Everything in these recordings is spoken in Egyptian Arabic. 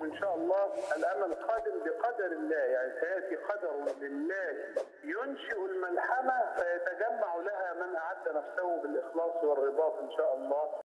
إن شاء الله الأمل قادم بقدر الله يعني سيأتي قدر لله ينشئ الملحمة فيتجمع لها من أعد نفسه بالإخلاص والرباط إن شاء الله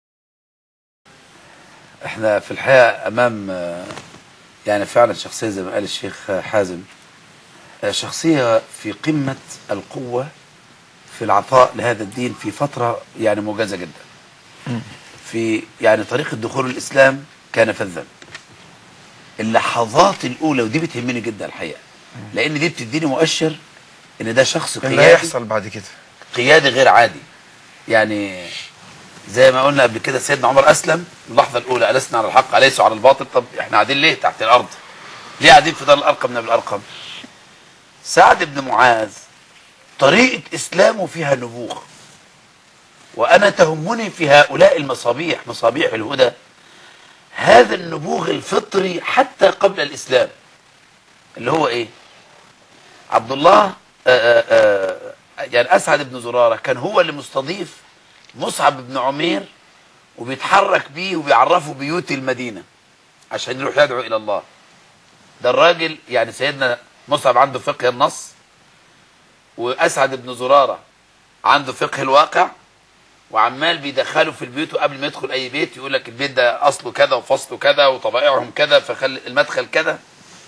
احنا في الحقيقة امام آه، يعني فعلا شخصية زي ما قال الشيخ حازم آه، شخصية في قمة القوة في العطاء لهذا الدين في فترة يعني موجزة جدا في يعني طريق الدخول الإسلام كان فذا اللحظات الأولى ودي بتهمني جدا الحقيقة لأن دي بتديني مؤشر إن ده شخص اللي قيادي هيحصل بعد كده قيادي غير عادي يعني زي ما قلنا قبل كده سيدنا عمر اسلم اللحظه الاولى ألسنا على الحق أليسوا على الباطل طب احنا قاعدين ليه تحت الارض ليه قاعدين في دار الارقم من الارقم سعد بن معاذ طريقه اسلامه فيها نبوغ وانا تهمني في هؤلاء المصابيح مصابيح الهدى هذا النبوغ الفطري حتى قبل الاسلام اللي هو ايه عبد الله آآ آآ يعني اسعد بن زراره كان هو اللي مستضيف مصعب بن عمير وبيتحرك بيه وبيعرفه بيوت المدينه عشان يروح يدعو الى الله ده الراجل يعني سيدنا مصعب عنده فقه النص واسعد بن زراره عنده فقه الواقع وعمال بيدخله في البيوت وقبل ما يدخل اي بيت يقول لك البيت ده اصله كذا وفصله كذا وطبائعهم كذا فخلي المدخل كذا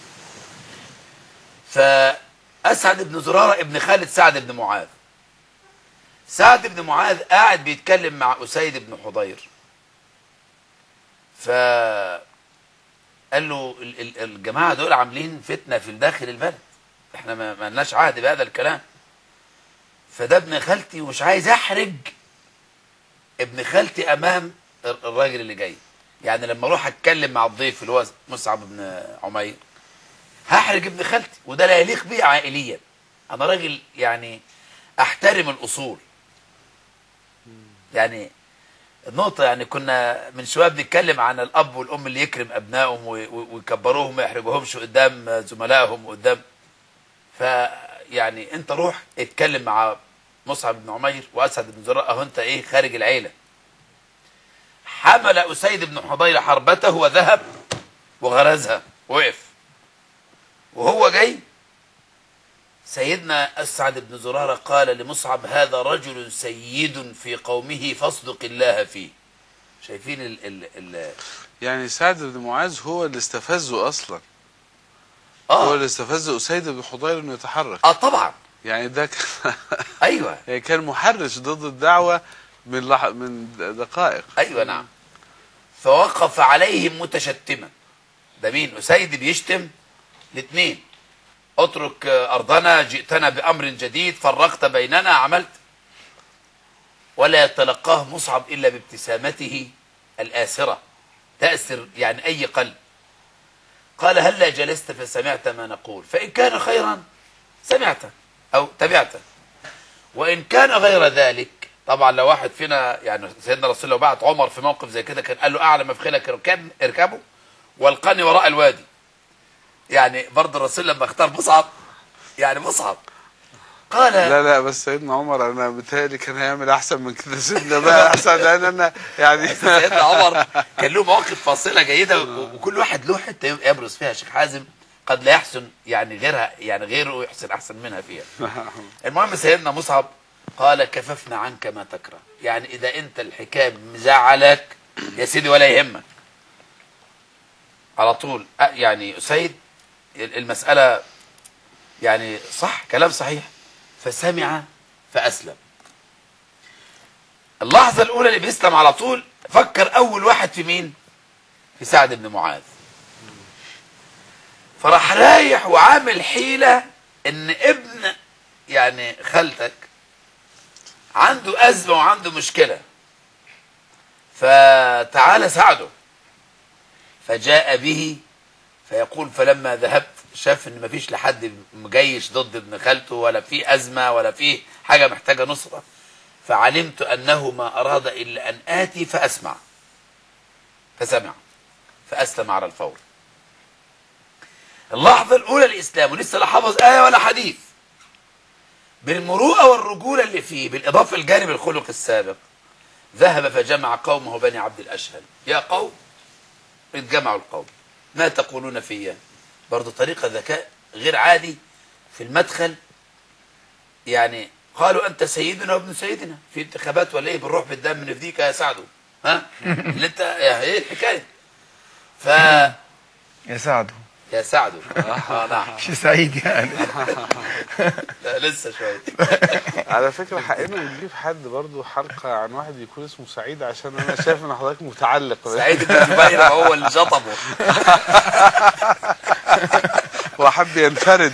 فاسعد بن زراره ابن خالد سعد بن معاذ سعد بن معاذ قاعد بيتكلم مع أسيد بن حضير ف قال له ال- ال- الجماعة دول عاملين فتنة في داخل البلد احنا ما ما لناش عهد بهذا الكلام فده ابن خالتي ومش عايز احرج ابن خالتي امام ال- الراجل اللي جاي يعني لما اروح اتكلم مع الضيف اللي هو مصعب بن عمير هحرج ابن خالتي وده لا يليق بي عائليا انا راجل يعني احترم الاصول يعني النقطة يعني كنا من شوية بنتكلم عن الأب والأم اللي يكرم أبنائهم وي- وي- ويكبروهم ما يحرجوهمش قدام زملائهم وقدام فيعني أنت روح اتكلم مع مصعب بن عمير وأسعد بن زرار أهو أنت إيه خارج العيلة حمل أسيد بن حضير حربته وذهب وغرزها وقف وهو جاي سيدنا أسعد بن زرارة قال لمصعب هذا رجل سيد في قومه فاصدق الله فيه شايفين ال ال ال يعني سعد بن معاذ هو اللي استفزه اصلا هو اه اللي استفز اسيد بن حضير انه يتحرك اه طبعا يعني ده كان ايوه يعني كان محرش ضد الدعوه من لح... من دقائق ايوه نعم فوقف عليهم متشتما ده مين اسيد بيشتم الاثنين اترك ارضنا جئتنا بامر جديد فرقت بيننا عملت ولا يتلقاه مصعب الا بابتسامته الآسرة تأسر يعني أي قلب قال هلا جلست فسمعت ما نقول فإن كان خيرا سمعته أو تبعته وإن كان غير ذلك طبعا لو واحد فينا يعني سيدنا رسول الله بعت عمر في موقف زي كده كان قال له أعلى مفخلك اركب اركبه والقني وراء الوادي يعني برضه الرسول لما اختار مصعب يعني مصعب قال لا لا بس سيدنا عمر انا بيتهيألي كان هيعمل احسن من كده سيدنا بقى احسن لان انا يعني سيدنا عمر كان له مواقف فاصله جيده و- وكل واحد له حته يبرز فيها شيخ حازم قد لا يحسن يعني غيرها يعني غيره يحسن احسن منها فيها المهم سيدنا مصعب قال كففنا عنك ما تكره يعني اذا انت الحكايه مزعلك يا سيدي ولا يهمك على طول أ- يعني اسيد المساله يعني صح كلام صحيح فسمع فاسلم اللحظة الأولى اللي بيسلم على طول فكر أول واحد في مين؟ في سعد بن معاذ. فراح رايح وعامل حيلة إن ابن يعني خالتك عنده أزمة وعنده مشكلة. فتعالى ساعده. فجاء به فيقول فلما ذهبت شاف ان مفيش لحد مجيش ضد ابن خالته ولا في ازمه ولا في حاجه محتاجه نصره فعلمت أنه ما أراد إلا أن آتي فأسمع فسمع فأسلم على الفور اللحظة الأولى الإسلام ولسه لا حفظ آية ولا حديث بالمروءة والرجولة اللي فيه بالإضافة لجانب الخلق السابق ذهب فجمع قومه بني عبد الأشهل يا قوم اتجمعوا القوم ما تقولون فيا برضه طريقة ذكاء غير عادي في المدخل يعني قالوا أنت سيدنا وابن سيدنا في انتخابات ولا إيه بنروح بالدم نفديك يا سعدو ها اللي أنت يا إيه الحكاية ف يا سعد يا سعدو آه نعم شي سعيد يعني لا لسه شوية على فكره حقنا نجيب حد برضو حلقه عن واحد يكون اسمه سعيد عشان انا شايف ان حضرتك متعلق بيه. سعيد بن جبير هو اللي شطبه هو حب ينفرد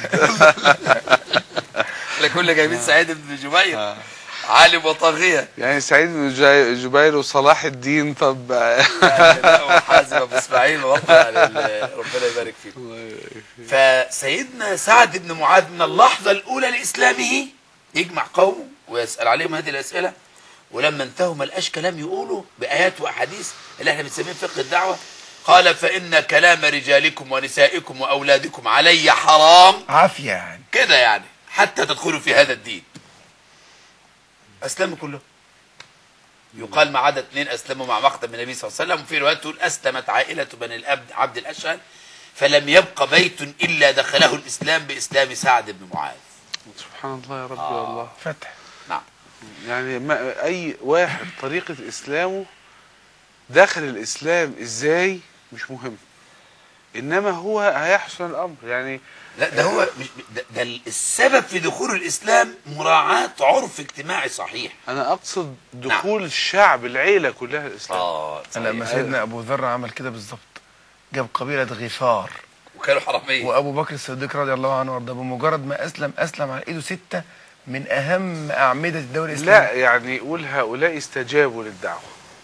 احنا كنا جايبين سعيد بن جبير عالم وطاغية يعني سعيد بن جاي- جبير وصلاح الدين طب يعني لا وحازم ابو اسماعيل برضه يعني ال- ربنا يبارك فيكم فسيدنا سعد بن معاذ من اللحظة الأولى لإسلامه يجمع قومه ويسأل عليهم هذه الأسئلة ولما انتهوا ما لقاش كلام يقولوا بآيات وأحاديث اللي احنا بنسميه فقه الدعوة قال فإن كلام رجالكم ونسائكم وأولادكم علي حرام عافيه يعني كده يعني حتى تدخلوا في هذا الدين أسلموا كلهم يقال ما عدا اثنين أسلموا مع مقدم النبي صلى الله عليه وسلم وفي روايات تقول أسلمت عائلة بني الأبد عبد الأشهل فلم يبق بيت إلا دخله الإسلام بإسلام سعد بن معاذ سبحان الله يا رب يا الله فتح نعم يعني ما اي واحد طريقه اسلامه داخل الاسلام ازاي مش مهم انما هو هيحسن الامر يعني لا ده هو مش ده, ده السبب في دخول الإسلام مراعاة عرف اجتماعي صحيح انا اقصد دخول الشعب العيله كلها الاسلام اه انا لما صحيح. سيدنا ابو ذر عمل كده بالظبط جاب قبيله غفار وكانوا حرامية وابو بكر الصديق رضي الله عنه وارضاه بمجرد ما اسلم اسلم على ايده سته من اهم اعمده الدوله لا الاسلاميه يعني يقول هؤلاء استجابوا للدعوه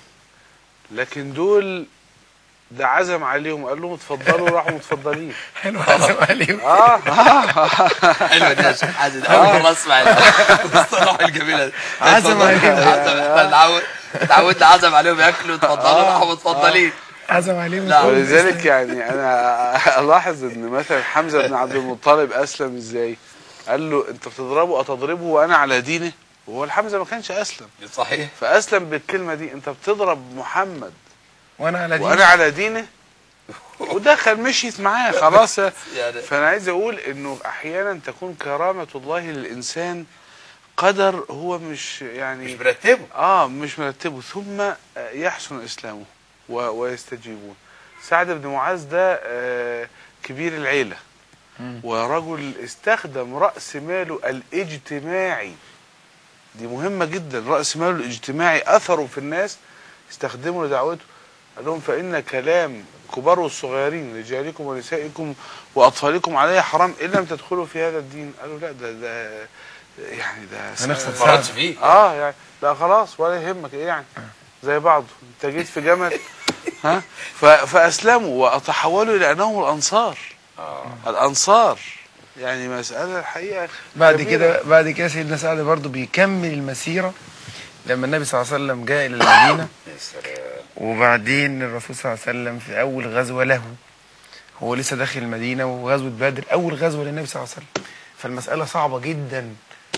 لكن دول ده عزم عليهم قال لهم اتفضلوا راحوا متفضلين حلو عزم عليهم اه اه حلوة دي يا شيخ حازم أول مرة أسمع المصطلح الجميلة دي. عزم عليهم. عزم احنا نتعود اتعودنا عزم عليهم ياكلوا اتفضلوا راحوا متفضلين عزم عليهم لا. ولذلك يعني انا الاحظ ان مثلا حمزه بن عبد المطلب اسلم ازاي قال له انت بتضربه اتضربه وانا على دينه وهو الحمزه ما كانش اسلم صحيح فاسلم بالكلمه دي انت بتضرب محمد وانا على دين وانا على دينه ودخل مشيت معاه خلاص يعني فانا عايز اقول انه احيانا تكون كرامه الله للانسان قدر هو مش يعني مش مرتبه اه مش مرتبه ثم آه، يحسن اسلامه و- ويستجيبون سعد بن معاذ ده آه، كبير العيله ورجل استخدم راس ماله الاجتماعي دي مهمه جدا راس ماله الاجتماعي اثره في الناس استخدمه لدعوته قال لهم فان كلام كبار والصغيرين رجالكم ونسائكم واطفالكم علي حرام ان لم تدخلوا في هذا الدين قالوا لا ده ده يعني ده هنخسر ما سعد فرطش فيه اه يعني لا خلاص ولا يهمك ايه يعني زي بعض انت جيت في جمل ها ف- فاسلموا وتحولوا الى انهم الانصار اه الانصار يعني مساله الحقيقه بعد كبيرة. كده بعد كده سيدنا سعد برضه بيكمل المسيره لما النبي صلى الله عليه وسلم جاء الى المدينه يا سلام وبعدين الرسول صلى الله عليه وسلم في اول غزوه له هو لسه داخل المدينه وغزوه بدر اول غزوه للنبي صلى الله عليه وسلم فالمساله صعبه جدا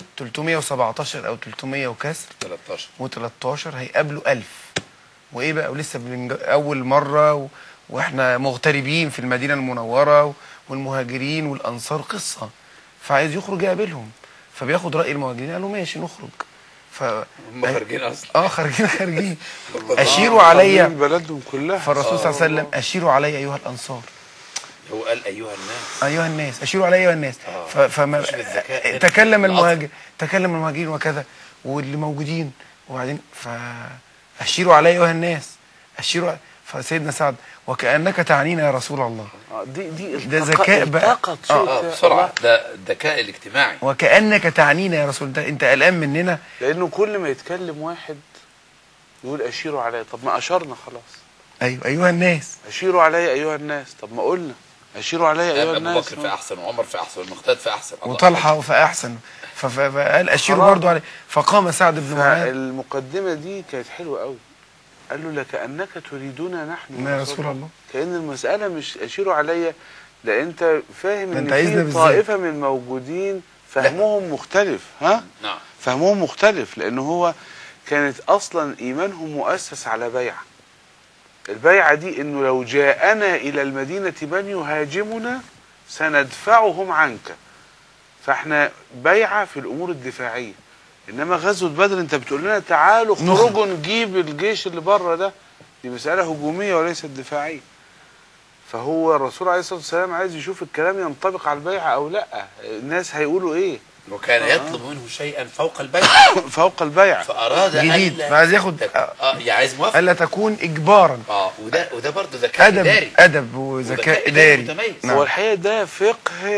317 او 300 وكسر 13 و13 هيقابلوا 1000 وايه بقى ولسه بنج... اول مره و... واحنا مغتربين في المدينه المنوره و... والمهاجرين والانصار قصه فعايز يخرج يقابلهم فبياخد راي المهاجرين قالوا ماشي نخرج ف هم خارجين اصلا اه خارجين خارجين اشيروا عليا من بلدهم كلها فالرسول صلى الله عليه وسلم اشيروا علي ايها الانصار هو قال ايها الناس ايها الناس اشيروا علي ايها الناس آه. ف... فما مش بالذكاء هنا. تكلم العصر. المهاجر تكلم المهاجرين وكذا واللي موجودين وبعدين فاشيروا علي ايها الناس اشيروا ع- فسيدنا سعد وكانك تعنينا يا رسول الله آه، دي دي ده التقى- ذكاء بقى. التقط شيء آه، اه كده. بسرعه ده الذكاء الاجتماعي وكانك تعنينا يا رسول الله انت قلقان مننا لانه كل ما يتكلم واحد يقول اشيروا علي طب ما اشرنا خلاص ايوه ايها الناس اشيروا علي ايها الناس طب ما قلنا اشيروا علي ايها ابو الناس بكر في احسن وعمر في احسن والمقداد في احسن الله. وطلحه فاحسن ف- ف- فقال اشيروا خلاص. برضو عليه فقام سعد بن معاذ فالمقدمه دي كانت حلوه قوي قال له لكانك تريدنا نحن يا رسول الله كأن المسألة مش أشيروا عليا ده أنت فاهم ده إن أنت عايزنا في بالذات. طائفة من الموجودين فهمهم مختلف ها نعم فهمهم مختلف لأن هو كانت أصلا إيمانهم مؤسس على بيع البيعة دي انه لو جاءنا الى المدينة من يهاجمنا سندفعهم عنك فاحنا بيعة في الامور الدفاعية انما غزوة بدر انت بتقول لنا تعالوا نخرج. خرجوا نجيب الجيش اللي بره ده دي مسألة هجومية وليست دفاعية فهو الرسول عليه الصلاة والسلام عايز يشوف الكلام ينطبق على البيعة او لا الناس هيقولوا ايه وكان يطلب منه شيئا فوق البيع فوق البيعة فاراد جديد ألا فعايز ياخد تك- اه يعني عايز موافقه الا تكون اجبارا اه وده وده برضه ذكاء ادب اداري ادب وذكاء اداري متميز نعم. هو الحقيقه ده فقه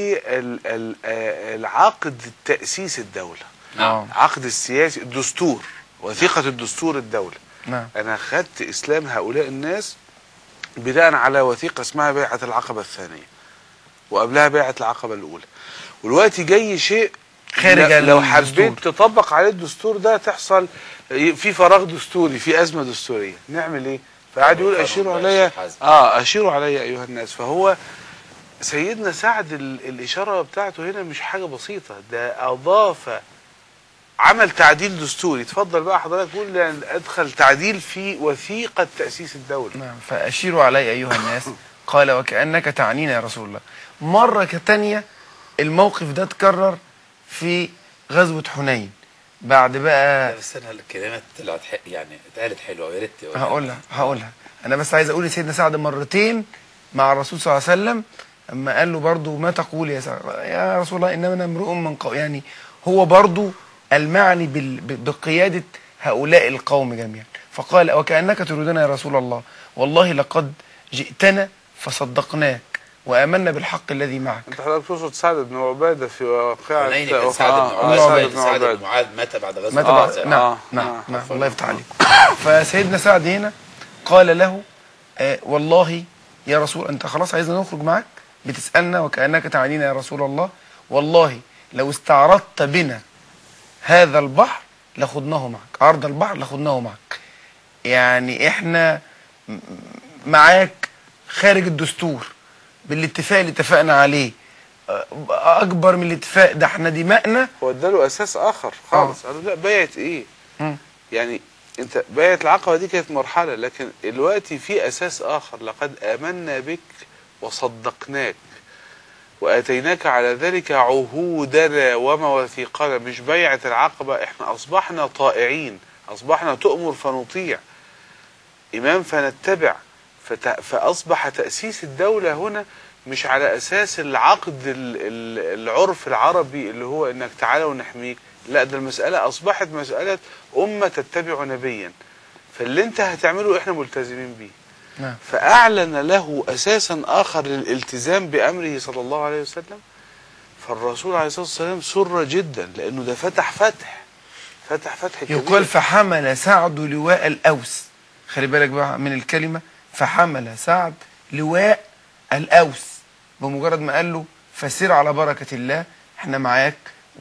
للعقد تاسيس الدوله نعم عقد السياسي الدستور وثيقه الدستور الدوله نعم انا خدت اسلام هؤلاء الناس بناء على وثيقه اسمها بيعه العقبه الثانيه وقبلها بيعه العقبه الاولى ودلوقتي جاي شيء خارج ل- لو الدستور. حبيت تطبق عليه الدستور ده تحصل في فراغ دستوري في ازمه دستوريه نعمل ايه فقعد يقول قانون اشيروا بقى عليا الشيخ حازم. اه اشيروا عليا ايها الناس فهو سيدنا سعد ال- الاشاره بتاعته هنا مش حاجه بسيطه ده اضاف عمل تعديل دستوري اتفضل بقى حضرتك قول لي ادخل تعديل في وثيقه تاسيس الدوله نعم فأشيروا علي أيها الناس قال وكأنك تعنينا يا رسول الله مرة تانية الموقف ده اتكرر في غزوة حنين بعد بقى بس انا الكلمات طلعت ح- يعني اتقالت حلوه يا ريت تقولها. هقولها هقولها أنا بس عايز أقول لسيدنا سعد مرتين مع الرسول صلى الله عليه وسلم أما قال له برضو ما تقول يا سعد يا رسول الله إنما أنا امرؤ من قوم يعني هو برضو المعني بال- ب- بقيادة هؤلاء القوم جميعا فقال وكأنك تريدنا يا رسول الله والله لقد جئتنا فصدقناك وآمنا بالحق الذي معك انت حضرتك تقصد سعد بن عباده في واقعه حنين كان آه، سعد بن آه، معاذ سعد سعد بن بن سعد بن عباده معاذ مات بعد غزوه مات آه، بعد الأحزاب. نعم آه، نعم آه، نعم عفواً. الله يفتح عليك فسيدنا سعد هنا قال له آه والله يا رسول انت خلاص عايزنا نخرج معاك بتسالنا وكانك تعنينا يا رسول الله والله لو استعرضت بنا هذا البحر لخضناه معك عرض البحر لخضناه معك يعني احنا م- معاك خارج الدستور بالاتفاق اللي اتفقنا عليه آه، اكبر من الاتفاق ده احنا دماءنا هو اداله اساس اخر خالص قال له لا بيعت ايه مم. يعني انت بيعة العقبة دي كانت مرحلة لكن دلوقتي في اساس اخر لقد امنا بك وصدقناك واتيناك على ذلك عهودنا ومواثيقنا مش بيعة العقبة احنا اصبحنا طائعين اصبحنا تؤمر فنطيع امام فنتبع فت... فاصبح تاسيس الدولة هنا مش على اساس العقد ال... ال... العرف العربي اللي هو انك تعالى ونحميك لا ده المسألة اصبحت مسألة امة تتبع نبيا فاللي انت هتعمله احنا ملتزمين بيه نعم فأعلن له أساسا آخر للالتزام بأمره صلى الله عليه وسلم فالرسول عليه الصلاة والسلام سر جدا لأنه ده فتح فتح فتح فتح كبير يقال فحمل سعد لواء الأوس خلي بالك بقى من الكلمة فحمل سعد لواء الأوس بمجرد ما قال له فسير على بركة الله احنا معاك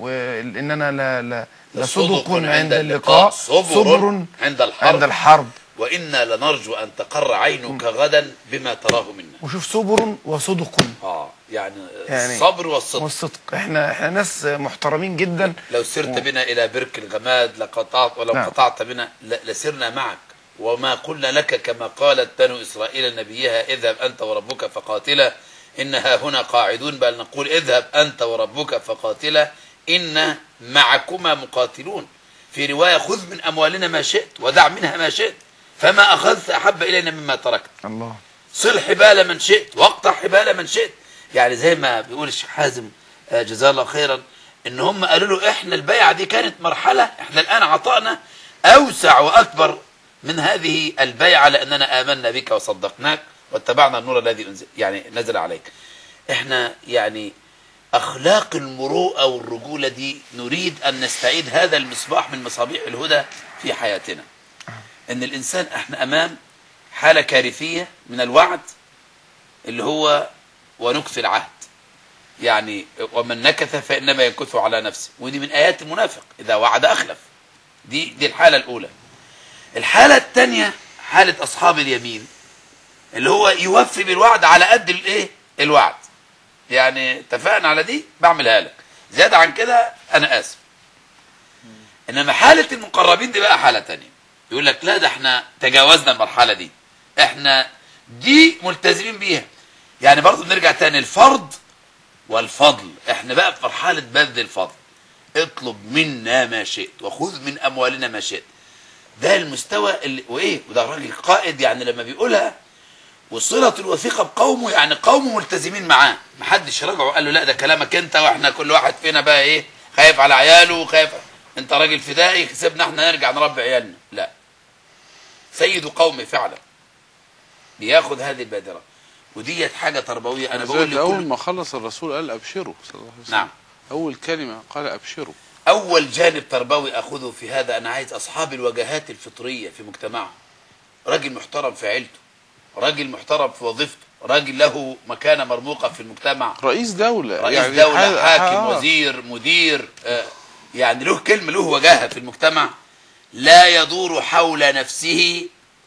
وإننا لا لا لصدق عند اللقاء صبر عند الحرب عند الحرب وإنا لنرجو أن تقر عينك غدا بما تراه منا وشوف صبر وصدق اه يعني, يعني الصبر والصدق والصدق احنا احنا ناس محترمين جدا لو سرت بنا إلى برك الغماد لقطعت ولو نعم. قطعت بنا ل- لسرنا معك وما قلنا لك كما قالت بنو إسرائيل لنبيها اذهب أنت وربك فقاتلا إنها هنا قاعدون بل نقول اذهب أنت وربك فقاتلا إن معكما مقاتلون في رواية خذ من أموالنا ما شئت ودع منها ما شئت فما أخذت أحب إلينا مما تركت الله صل حبال من شئت واقطع حبال من شئت يعني زي ما بيقول الشيخ حازم آه، جزاه الله خيرا ان هم قالوا له احنا البيعه دي كانت مرحله احنا الان عطانا اوسع واكبر من هذه البيعه لاننا امنا بك وصدقناك واتبعنا النور الذي انزل يعني نزل عليك احنا يعني اخلاق المروءه والرجوله دي نريد ان نستعيد هذا المصباح من مصابيح الهدى في حياتنا ان الانسان احنا امام حاله كارثيه من الوعد اللي هو ونكث العهد يعني ومن نكث فانما ينكث على نفسه ودي من ايات المنافق اذا وعد اخلف دي دي الحاله الاولى الحاله الثانيه حاله اصحاب اليمين اللي هو يوفي بالوعد على قد الايه الوعد يعني اتفقنا على دي بعملها لك زياده عن كده انا اسف انما حاله المقربين دي بقى حاله تانية يقول لك لا ده احنا تجاوزنا المرحله دي احنا دي ملتزمين بيها يعني برضو بنرجع تاني الفرض والفضل احنا بقى في مرحله بذل الفضل اطلب منا ما شئت وخذ من اموالنا ما شئت ده المستوى اللي وايه وده راجل قائد يعني لما بيقولها وصلة الوثيقة بقومه يعني قومه ملتزمين معاه محدش رجعه قال له لا ده كلامك انت واحنا كل واحد فينا بقى ايه خايف على عياله وخايف انت راجل فدائي سيبنا احنا نرجع نربي عيالنا لا سيد قومي فعلا بياخد هذه البادرة وديت حاجة تربوية انا بقول لذلك اول لكل ما خلص الرسول قال ابشروا صلى الله عليه وسلم نعم. اول كلمه قال ابشروا اول جانب تربوي اخذه في هذا انا عايز اصحاب الوجهات الفطريه في مجتمعه راجل محترم في عيلته راجل محترم في وظيفته راجل له مكانه مرموقه في المجتمع رئيس دوله رئيس يعني دولة حاجة- حاكم آه. وزير مدير آه، يعني له كلمة له وجاهة في المجتمع لا يدور حول نفسه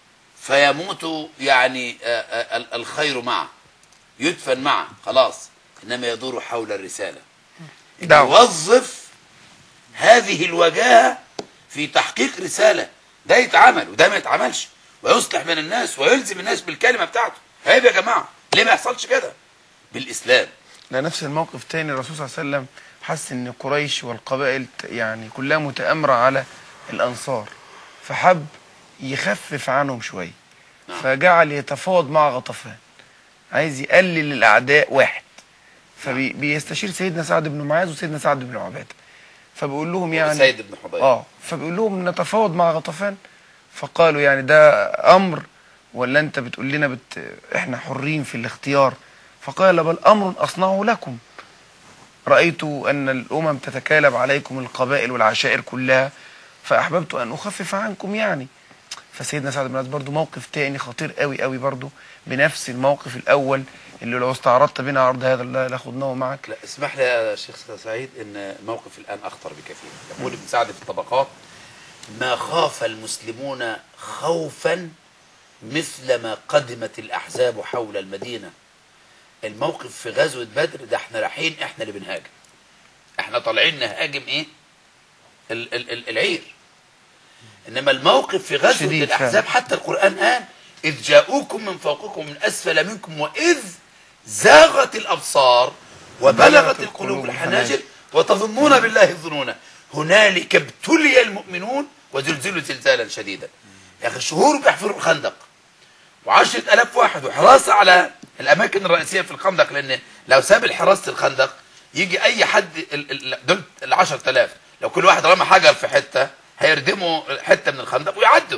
فيموت يعني آه، آه، ال- الخير معه يدفن معه خلاص إنما يدور حول الرسالة دعوة. يوظف هذه الوجاهة في تحقيق رسالة ده يتعمل وده ما يتعملش ويصلح من الناس ويلزم الناس بالكلمة بتاعته عيب يا جماعة ليه ما يحصلش كده بالإسلام لا نفس الموقف تاني الرسول صلى الله عليه وسلم حس ان قريش والقبائل ت- يعني كلها متآمرة على الأنصار فحب يخفف عنهم شوية نعم. فجعل يتفاوض مع غطفان عايز يقلل الأعداء واحد فبيستشير سيدنا سعد بن معاذ وسيدنا سعد بن عبادة فبيقول لهم يعني سيد بن حضير اه فبيقول لهم نتفاوض مع غطفان فقالوا يعني ده امر ولا انت بتقول لنا بت... احنا حرين في الاختيار فقال بل امر اصنعه لكم رايت ان الامم تتكالب عليكم القبائل والعشائر كلها فاحببت ان اخفف عنكم يعني فسيدنا سعد بن معاذ برضه موقف تاني خطير قوي قوي برضه بنفس الموقف الاول اللي لو استعرضت بنا عرض هذا لا لاخذناه معك لا اسمح لي يا شيخ سعيد ان الموقف الان اخطر بكثير يقول ابن سعد في الطبقات ما خاف المسلمون خوفا مثل ما قدمت الاحزاب حول المدينه الموقف في غزوه بدر ده احنا رايحين احنا اللي بنهاجم احنا طالعين نهاجم ايه ال- ال- ال- العير انما الموقف في غزوه شديد الاحزاب حتى القران قال اذ جاءوكم من فوقكم من اسفل منكم واذ زاغت الابصار وبلغت القلوب الحناجر وتظنون بالله الظنون هنالك ابتلي المؤمنون وزلزلوا زلزالا شديدا يا اخي شهور بيحفروا الخندق وعشرة ألاف واحد وحراسة على الأماكن الرئيسية في الخندق لأن لو ساب حراسة الخندق يجي أي حد ال- ال- دول العشرة آلاف لو كل واحد رمى حجر في حتة هيردموا حتة من الخندق ويعدوا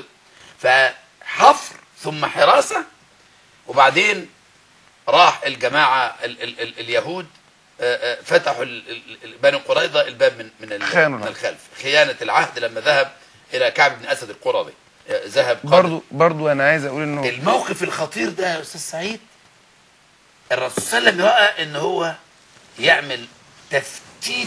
فحفر ثم حراسة وبعدين راح الجماعة ال ال ال اليهود آه، آه، فتحوا ال- ال- ال- بني قريظة الباب من من, ال- خانوا من العهد. الخلف خيانة العهد لما ذهب إلى كعب بن أسد القرظي آه، ذهب قبل برضه برضه انا عايز اقول انه الموقف الخطير ده يا استاذ سعيد الرسول صلى الله عليه وسلم رأى ان هو يعمل تفتيت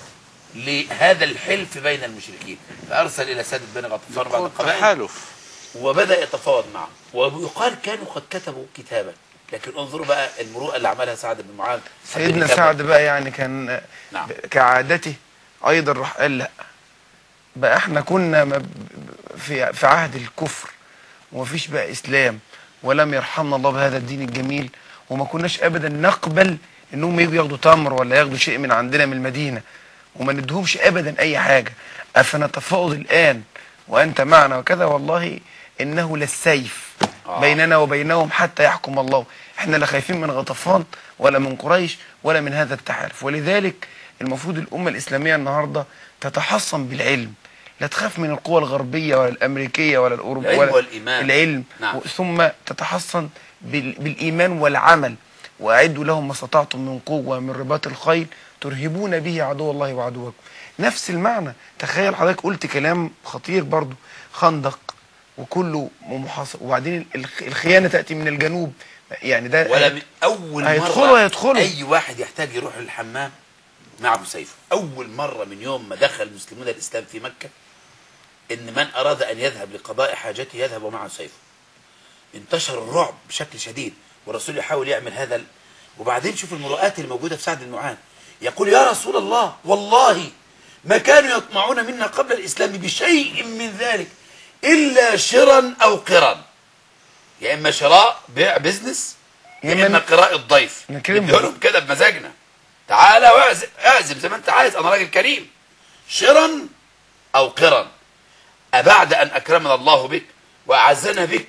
لهذا الحلف بين المشركين فارسل الى سادة بن غطفان بعض القبائل تحالف وبدا يتفاوض معه ويقال كانوا قد كتبوا كتابا لكن انظروا بقى المروءه اللي عملها سعد بن معاذ سيدنا كتابا. سعد بقى يعني كان نعم. كعادته ايضا راح قال لا بقى احنا كنا مب- في في عهد الكفر ومفيش بقى اسلام ولم يرحمنا الله بهذا الدين الجميل وما كناش ابدا نقبل انهم يجوا ياخدوا تمر ولا ياخدوا شيء من عندنا من المدينه وما ندهمش ابدا اي حاجه افنتفاوض الان وانت معنا وكذا والله انه للسيف آه. بيننا وبينهم حتى يحكم الله احنا لا خايفين من غطفان ولا من قريش ولا من هذا التحالف ولذلك المفروض الامه الاسلاميه النهارده تتحصن بالعلم لا تخاف من القوى الغربيه ولا الامريكيه ولا الاوروبيه العلم ولا والإيمان. العلم نعم. و- ثم تتحصن بال- بالايمان والعمل واعدوا لهم ما استطعتم من قوه من رباط الخيل ترهبون به عدو الله وعدوكم نفس المعنى تخيل حضرتك قلت كلام خطير برضو خندق وكله محاصر وبعدين الخ- الخيانه تاتي من الجنوب يعني ده ولا من اول هيدخلوا مره هيدخلوا. اي واحد يحتاج يروح للحمام معه سيفه اول مره من يوم ما دخل المسلمون الاسلام في مكه ان من اراد ان يذهب لقضاء حاجته يذهب ومعه سيفه انتشر الرعب بشكل شديد والرسول يحاول يعمل هذا ال... وبعدين شوف المروءات الموجوده في سعد بن معاذ يقول يا رسول الله والله ما كانوا يطمعون منا قبل الاسلام بشيء من ذلك الا شرا او قرا يا اما شراء بيع بزنس يا يا إما اما قراءة ضيف نكرمهم. نديلهم كده بمزاجنا تعالى واعزم اعزم زي ما انت عايز انا راجل كريم شرا او قرا أبعد أن أكرمنا الله بك وأعزنا بك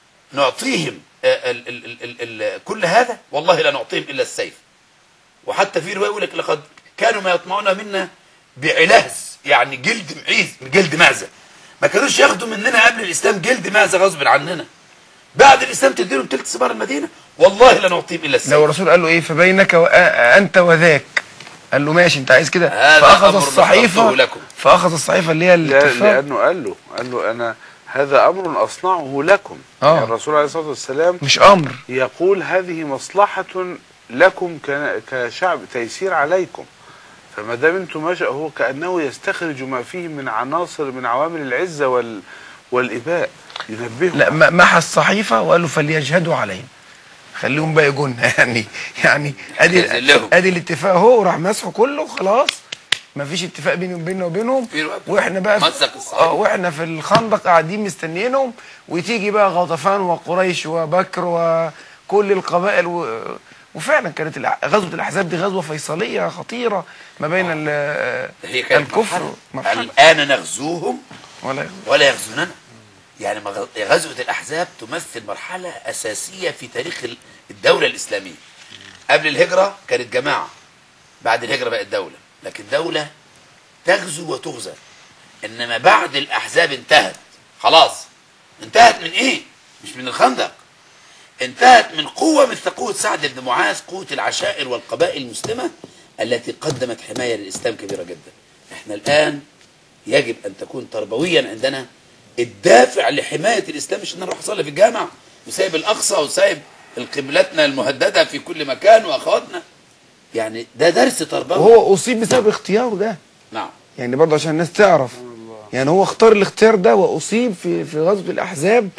نعطيهم آه، ال ال ال ال ال كل هذا والله لا نعطيهم إلا السيف وحتى في رواية يقول لك لقد كانوا ما يطمعون منا بعلاهز يعني جلد معيز جلد معزة ما كانوش ياخدوا مننا قبل الإسلام جلد معزة غصب عننا بعد الإسلام تديلهم تلت ثمار المدينة والله لا نعطيهم إلا السيف لو الرسول قال له ايه فبينك وانت وذاك قال له ماشي انت عايز كده هذا فاخذ أمر الصحيفه نصرته لكم. فاخذ الصحيفه اللي هي لا الاتفاق لانه قال له قال له انا هذا امر اصنعه لكم آه. يعني الرسول عليه الصلاه والسلام مش امر يقول هذه مصلحه لكم ك- كشعب تيسير عليكم فما دام انتم ماشي هو كانه يستخرج ما فيه من عناصر من عوامل العزه وال والاباء ينبههم لا م- محى الصحيفه وقال له فليجهدوا عليهم خليهم بقى يجونا يعني يعني ادي يذلهم. ادي الاتفاق اهو وراح مسحه كله خلاص ما فيش اتفاق بيني وبيننا وبينهم في الوقت. واحنا بقى مزق الصحيفة. اه واحنا في الخندق قاعدين مستنيينهم وتيجي بقى غطفان وقريش وبكر وكل القبائل و... وفعلا كانت الع- غزوه الاحزاب دي غزوه فيصليه خطيره ما بين ال- هي كانت الكفر مرحلة. مرحلة. الآن نغزوهم ولا ولا يغزوننا يعني مغ- غزوة الأحزاب تمثل مرحلة أساسية في تاريخ ال- الدولة الإسلامية قبل الهجرة كانت جماعة بعد الهجرة بقت دولة لكن دولة تغزو وتغزى إنما بعد الأحزاب انتهت خلاص انتهت من إيه؟ مش من الخندق انتهت من قوة مثل قوة سعد بن معاذ قوة العشائر والقبائل المسلمة التي قدمت حماية للإسلام كبيرة جدا احنا الآن يجب أن تكون تربويا عندنا الدافع لحماية الإسلام مش أن نروح أصلي في الجامع وسايب الأقصى وسايب القبلتنا المهددة في كل مكان وأخواتنا يعني ده درس تربوي وهو اصيب بسبب اختياره ده نعم يعني برضه عشان الناس تعرف يعني هو اختار الاختيار ده واصيب في في غزوه الاحزاب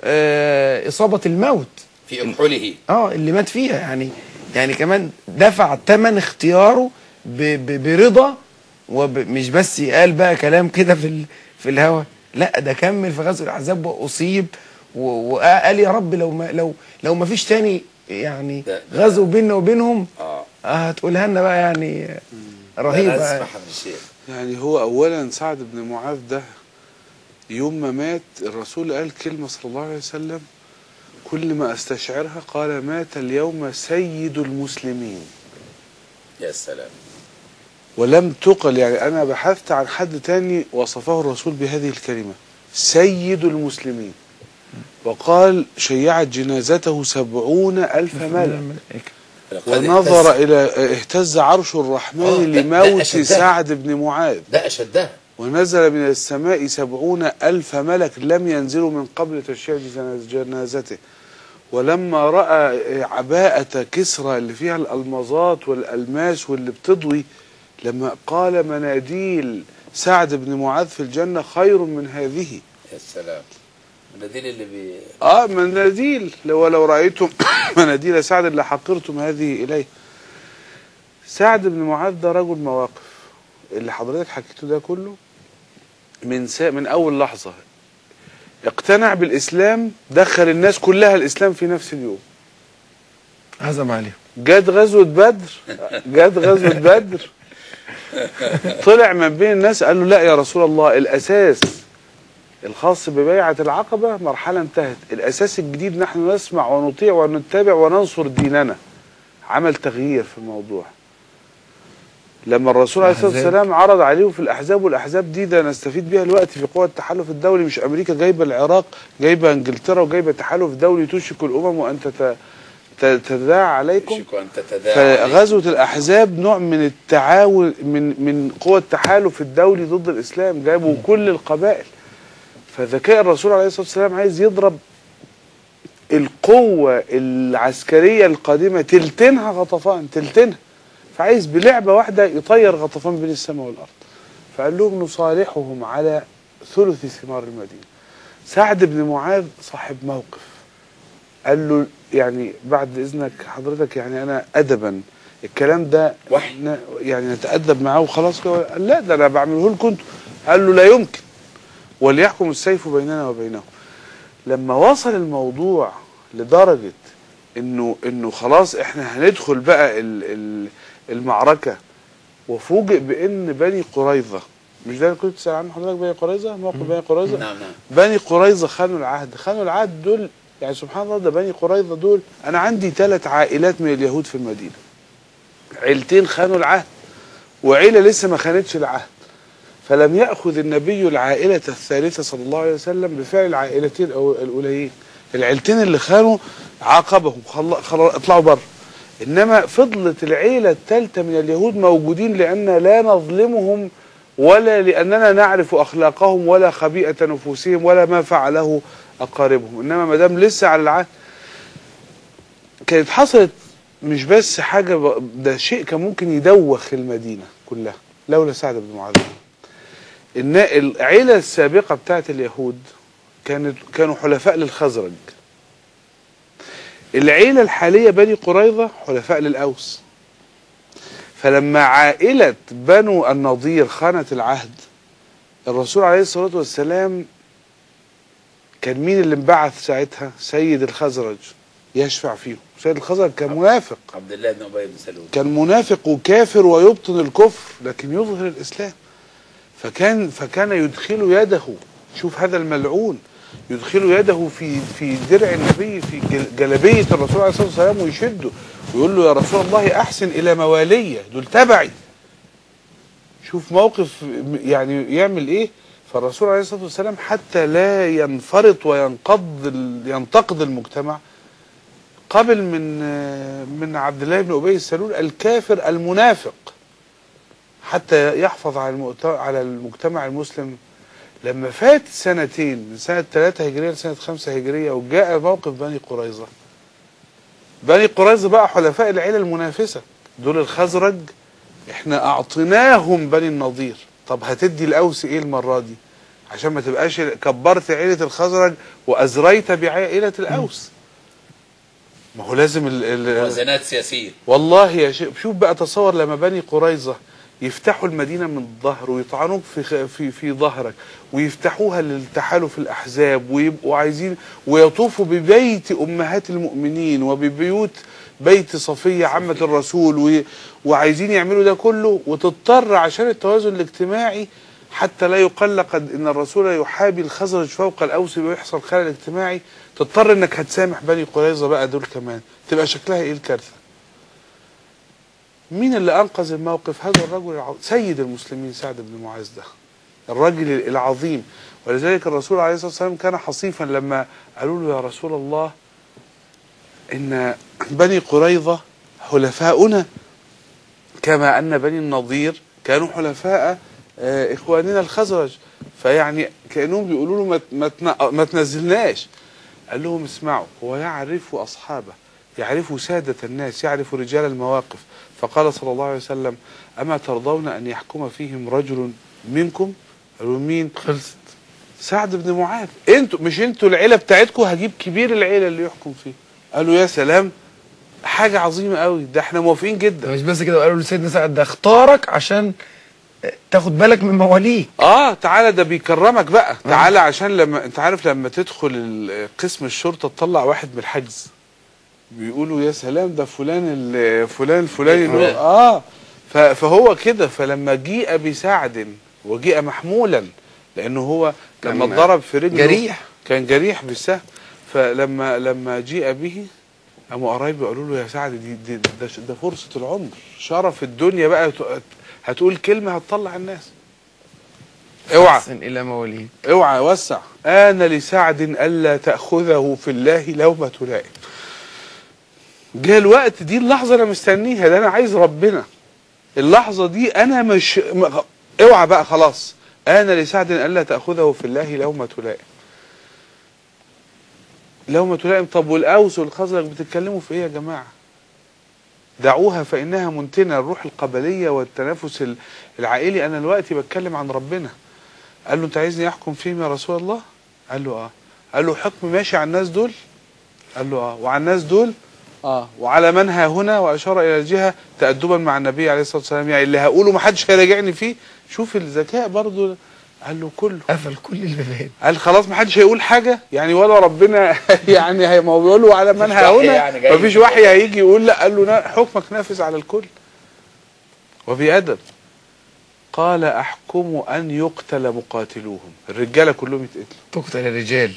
آه اصابه الموت في أكحله اه اللي مات فيها يعني يعني كمان دفع ثمن اختياره ب ب برضا ومش بس قال بقى كلام كده في ال في الهوا لا ده كمل في غزوه الاحزاب واصيب و- وقال يا رب لو ما لو لو ما فيش تاني يعني ده- ده- غزو بيننا وبينهم آه آه هتقولها لنا بقى يعني لا رهيبه أسمح من الشيء يعني هو اولا سعد بن معاذ ده يوم ما مات الرسول قال كلمه صلى الله عليه وسلم كل ما استشعرها قال مات اليوم سيد المسلمين يا سلام ولم تقل يعني انا بحثت عن حد تاني وصفه الرسول بهذه الكلمه سيد المسلمين وقال شيعت جنازته سبعون ألف ملك لقد ونظر اهتز- إلى اهتز عرش آه، الرحمن ده- ده لموت أشدها. سعد بن معاذ ده أشدها ونزل من السماء سبعون ألف ملك لم ينزلوا من قبل تشييع جناز- جنازته ولما رأى عباءة كسرى اللي فيها الألمظات والألماس واللي بتضوي لما قال مناديل سعد بن معاذ في الجنة خير من هذه يا سلام المناديل اللي بي اه مناديل لو لو رأيتم مناديل سعد لحقرتم هذه إليه سعد بن معاذ ده رجل مواقف اللي حضرتك حكيته ده كله من سا من أول لحظة اقتنع بالإسلام دخل الناس كلها الإسلام في نفس اليوم هزم عليهم جت غزوة بدر جت غزوة بدر طلع من بين الناس قال له لا يا رسول الله الأساس الخاص ببيعة العقبة مرحلة انتهت الأساس الجديد نحن نسمع ونطيع ونتبع وننصر ديننا عمل تغيير في الموضوع لما الرسول عليه الصلاة الأحزاب. والسلام عرض عليه في الأحزاب والأحزاب دي ده نستفيد بيها الوقت في قوى التحالف الدولي مش أمريكا جايبة العراق جايبة إنجلترا وجايبة تحالف دولي تشرك الأمم وأن تت- ت- تتداعى عليكم يشك أن تتداعى عليه. فغزوة الأحزاب نوع من التعاون من من قوى التحالف الدولي ضد الإسلام جابوا كل القبائل فذكاء الرسول عليه الصلاة والسلام عايز يضرب القوة العسكرية القادمة تلتينها غطفان تلتينها فعايز بلعبة واحدة يطير غطفان بين السماء والأرض فقال لهم نصالحهم على ثلث ثمار المدينة سعد بن معاذ صاحب موقف قال له يعني بعد اذنك حضرتك يعني انا ادبا الكلام ده وحي. ن- يعني نتادب معاه وخلاص كده قال لا ده انا بعمله لكم انتوا قال له لا يمكن وليحكم السيف بيننا وبينهم لما وصل الموضوع لدرجة انه انه خلاص احنا هندخل بقى ال- ال- المعركة وفوجئ بان بني قريظة مش ده اللي كنت بتسأل عنه حضرتك بني قريظة موقف بني قريظة نعم نعم بني قريظة خانوا العهد خانوا العهد دول يعني سبحان الله ده بني قريظة دول أنا عندي ثلاث عائلات من اليهود في المدينة عيلتين خانوا العهد وعيلة لسه ما خانتش العهد فلم يأخذ النبي العائلة الثالثة صلى الله عليه وسلم بفعل العائلتين أو الأوليين العيلتين اللي خانوا عاقبهم خل... خل... اطلعوا بره إنما فضلت العيلة الثالثة من اليهود موجودين لأن لا نظلمهم ولا لأننا نعرف أخلاقهم ولا خبيئة نفوسهم ولا ما فعله أقاربهم إنما ما دام لسه على العهد كانت حصلت مش بس حاجة ب- ده شيء كان ممكن يدوخ المدينة كلها لولا سعد بن معاذ إن العيلة السابقة بتاعت اليهود كانت كانوا حلفاء للخزرج العيلة الحالية بني قريظة حلفاء للأوس فلما عائلة بنو النضير خانت العهد الرسول عليه الصلاة والسلام كان مين اللي انبعث ساعتها سيد الخزرج يشفع فيهم سيد الخزرج كان منافق عبد الله بن ابي بن سلول كان منافق وكافر ويبطن الكفر لكن يظهر الإسلام فكان فكان يدخل يده شوف هذا الملعون يدخل يده في في درع النبي في جل- جلبية الرسول عليه الصلاة والسلام ويشده ويقول له يا رسول الله أحسن إلى موالية دول تبعي شوف موقف يعني يعمل إيه فالرسول عليه الصلاة والسلام حتى لا ينفرط وينقض ال- ينتقد المجتمع قبل من من عبد الله بن ابي السلول الكافر المنافق حتى يحفظ على المؤت- على المجتمع المسلم لما فات سنتين من سنة 3 هجرية لسنة 5 هجرية وجاء موقف بني قريظة بني قريظة بقى حلفاء العيلة المنافسة دول الخزرج احنا اعطيناهم بني النضير طب هتدي الاوس ايه المرة دي عشان ما تبقاش كبرت عيلة الخزرج وازريت بعائلة الاوس ما هو لازم ال ال وزنات سياسيه والله يا شيخ شوف بقى تصور لما بني قريظة يفتحوا المدينة من الظهر ويطعنوك في خ- في في ظهرك ويفتحوها للتحالف الأحزاب ويبقوا عايزين ويطوفوا ببيت أمهات المؤمنين وببيوت بيت صفية عمة الرسول و- وعايزين يعملوا ده كله وتضطر عشان التوازن الاجتماعي حتى لا يقال قد ان الرسول يحابي الخزرج فوق الاوس ويحصل خلل اجتماعي تضطر انك هتسامح بني قريظه بقى دول كمان تبقى شكلها ايه الكارثه مين اللي انقذ الموقف هذا الرجل الع... سيد المسلمين سعد بن معاذ ده الرجل العظيم ولذلك الرسول عليه الصلاه والسلام كان حصيفا لما قالوا له يا رسول الله ان بني قريظه حلفاؤنا كما ان بني النضير كانوا حلفاء آه، اخواننا الخزرج فيعني كانهم بيقولوا له ما ت- ما تن- ما تنزلناش قال لهم اسمعوا هو يعرف اصحابه يعرف ساده الناس يعرف رجال المواقف فقال صلى الله عليه وسلم اما ترضون ان يحكم فيهم رجل منكم قالوا مين خلصت سعد بن معاذ انتوا مش انتوا العيله بتاعتكم هجيب كبير العيله اللي يحكم فيه قالوا يا سلام حاجه عظيمه قوي ده احنا موافقين ده جدا مش بس كده وقالوا لسيدنا سعد ده اختارك عشان تاخد بالك من مواليك اه تعالى ده بيكرمك بقى تعالى عشان لما انت عارف لما تدخل ال- قسم الشرطه تطلع واحد من الحجز بيقولوا يا سلام ده فلان ال- فلان الفلاني اللي هو- اه ف- فهو كده فلما جيء بسعد وجيء محمولا لانه هو لما كان اتضرب في رجله جريح. كان جريح بالسهم فلما لما جيء به قاموا قرايبه قالوا له يا سعد دي, دي ده, ده فرصه العمر شرف الدنيا بقى ت- هتقول كلمه هتطلع الناس اوعى احسن الى مواليك اوعى وسع آن لسعد ألا تأخذه في الله لومة لائم جاء الوقت دي اللحظة أنا مستنيها ده أنا عايز ربنا اللحظة دي أنا مش م- اوعى بقى خلاص آن لسعد ألا تأخذه في الله لومة لائم لومة لائم طب والأوس والخزرج بتتكلموا في إيه يا جماعة دعوها فإنها منتنة الروح القبلية والتنافس ال- العائلي أنا دلوقتي بتكلم عن ربنا قال له انت عايزني احكم فيهم يا رسول الله قال له اه قال له حكم ماشي على الناس دول قال له اه وعلى الناس دول اه وعلى من ها هنا واشار الى الجهه تادبا مع النبي عليه الصلاه والسلام يعني اللي هقوله ما حدش هيراجعني فيه شوف الذكاء برضو قال له كله قفل كل البيبان قال خلاص ما حدش هيقول حاجه يعني ولا ربنا يعني هي ما هو بيقولوا على من مفيش وحي هنا يعني جاي. ما فيش وحي هيجي يقول لا قال له نا- حكمك نافذ على الكل وبأدب قال احكم ان يقتل مقاتلوهم الرجاله كلهم يتقتلوا تقتل الرجال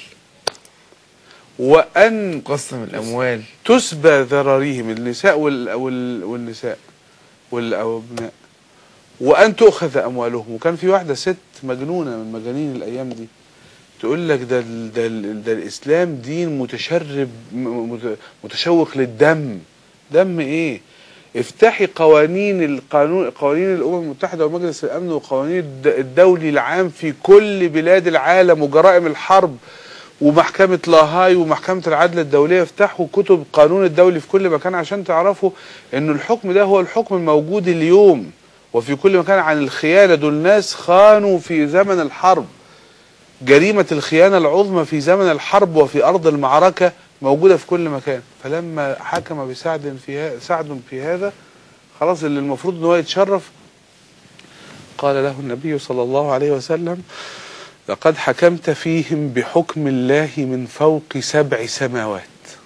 وان قسم الاموال تسبى ذراريهم النساء وال وال والنساء والابناء وان تؤخذ اموالهم وكان في واحده ست مجنونه من مجانين الايام دي تقول لك ده ال- ده, ال- ده الاسلام دين متشرب م- مت- متشوق للدم دم ايه افتحي قوانين القانون قوانين الامم المتحده ومجلس الامن وقوانين الد- الدولي العام في كل بلاد العالم وجرائم الحرب ومحكمة لاهاي ومحكمة العدل الدولية افتحوا كتب قانون الدولي في كل مكان عشان تعرفوا ان الحكم ده هو الحكم الموجود اليوم وفي كل مكان عن الخيانة دول ناس خانوا في زمن الحرب جريمة الخيانة العظمى في زمن الحرب وفي أرض المعركة موجودة في كل مكان فلما حكم بسعد في ها- سعد في هذا خلاص اللي المفروض ان هو يتشرف قال له النبي صلى الله عليه وسلم لقد حكمت فيهم بحكم الله من فوق سبع سماوات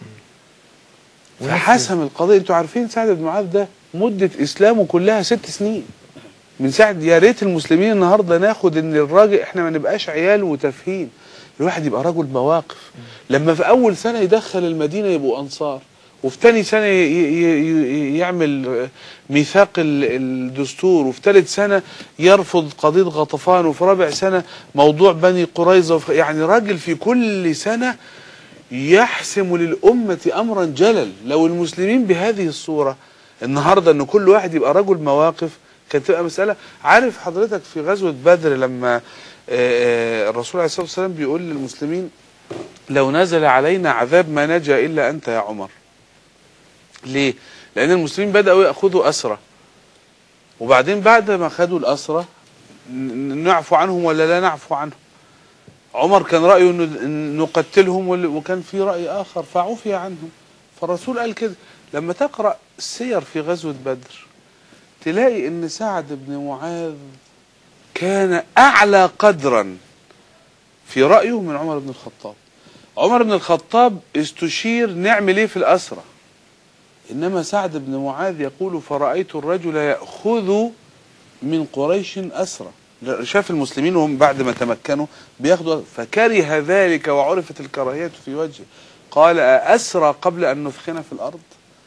فحسم القضية انتوا عارفين سعد بن معاذ ده مدة اسلامه كلها ست سنين من ساعة يا ريت المسلمين النهارده ناخد ان الراجل احنا ما نبقاش عيال وتافهين الواحد يبقى رجل مواقف لما في اول سنة يدخل المدينة يبقوا انصار وفي تاني سنة ي- ي- ي- يعمل ميثاق ال- الدستور وفي ثالث سنة يرفض قضية غطفان وفي رابع سنة موضوع بني قريظة وفي- يعني راجل في كل سنة يحسم للأمة أمرا جلل لو المسلمين بهذه الصورة النهاردة أن كل واحد يبقى رجل مواقف كانت تبقى مسألة عارف حضرتك في غزوة بدر لما آه، آه، الرسول عليه الصلاة والسلام بيقول للمسلمين لو نزل علينا عذاب ما نجا إلا أنت يا عمر ليه؟ لأن المسلمين بدأوا يأخذوا أسرى وبعدين بعد ما خدوا الأسرى ن- نعفو عنهم ولا لا نعفو عنهم عمر كان رأيه انه إن نقتلهم وال- وكان في رأي آخر فعفي عنهم فالرسول قال كده لما تقرأ السير في غزوة بدر تلاقي ان سعد بن معاذ كان أعلى قدرا في رأيه من عمر بن الخطاب عمر بن الخطاب استشير نعمل ايه في الأسرة إنما سعد بن معاذ يقول فرأيت الرجل يأخذ من قريش أسرى شاف المسلمين وهم بعد ما تمكنوا بياخدوا فكره ذلك وعرفت الكراهية في وجهه قال أسرى قبل أن نثخن في الأرض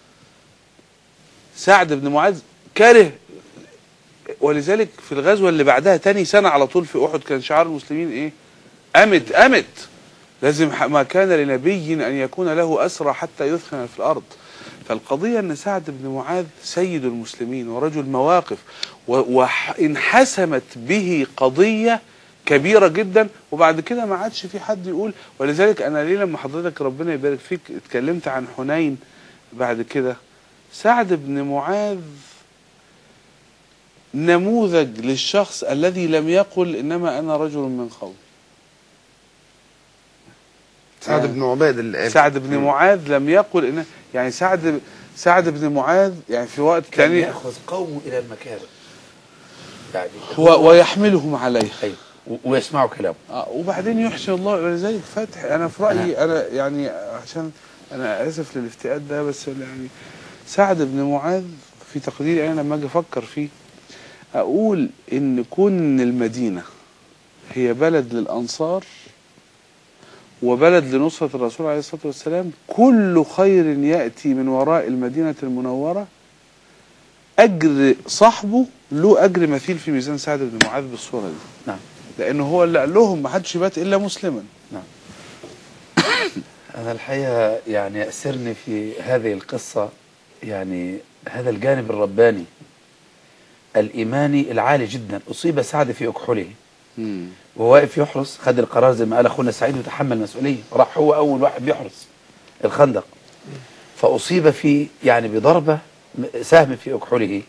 سعد بن معاذ كره ولذلك في الغزوة اللي بعدها تاني سنة على طول في أحد كان شعار المسلمين إيه أمت أمت لازم ح- ما كان لنبي أن يكون له أسرى حتى يثخن في الأرض فالقضية أن سعد بن معاذ سيد المسلمين ورجل مواقف وانحسمت به قضية كبيرة جدا وبعد كده ما عادش في حد يقول ولذلك أنا ليه لما حضرتك ربنا يبارك فيك اتكلمت عن حنين بعد كده سعد بن معاذ نموذج للشخص الذي لم يقل إنما أنا رجل من قوم سعد بن عباد اللي قال سعد بن معاذ لم يقل إن يعني سعد سعد بن معاذ يعني في وقت كان تاني ياخذ قومه الى المكارم يعني و- ويحملهم عليه أيوة. و- ويسمعوا كلامه آه، وبعدين يحسن الله ولذلك فتح انا في رايي انا يعني عشان انا اسف للافتئات ده بس يعني سعد بن معاذ في تقديري انا لما اجي افكر فيه اقول ان كون المدينه هي بلد للانصار وبلد لنصرة الرسول عليه الصلاة والسلام كل خير يأتي من وراء المدينة المنورة أجر صاحبه له أجر مثيل في ميزان سعد بن معاذ بالصورة دي نعم لأنه هو اللي قال لهم ما حدش يبات إلا مسلما أنا الحقيقة يعني يأسرني في هذه القصة يعني هذا الجانب الرباني الإيماني العالي جدا أصيب سعد في أكحله وهو واقف يحرس خد القرار زي ما قال أخونا سعيد وتحمل مسؤولية راح هو أول واحد بيحرس الخندق فأصيب في يعني بضربة سهم في أكحله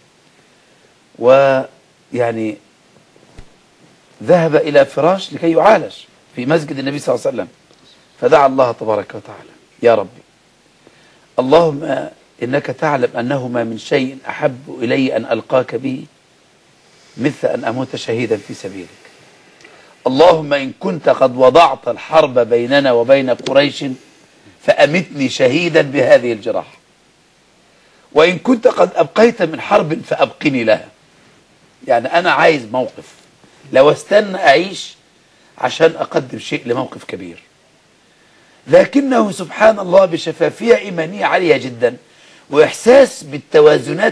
ويعني ذهب إلى فراش لكي يعالج في مسجد النبي صلى الله عليه وسلم فدعا الله تبارك وتعالى يا ربي اللهم إنك تعلم أنه ما من شيء أحب إلي أن ألقاك به مثل أن أموت شهيدا في سبيلك اللهم إن كنت قد وضعت الحرب بيننا وبين قريش فأمتني شهيدا بهذه الجراح وإن كنت قد أبقيت من حرب فأبقني لها يعني أنا عايز موقف لو استنى أعيش عشان أقدم شيء لموقف كبير لكنه سبحان الله بشفافية إيمانية عالية جدا وإحساس بالتوازنات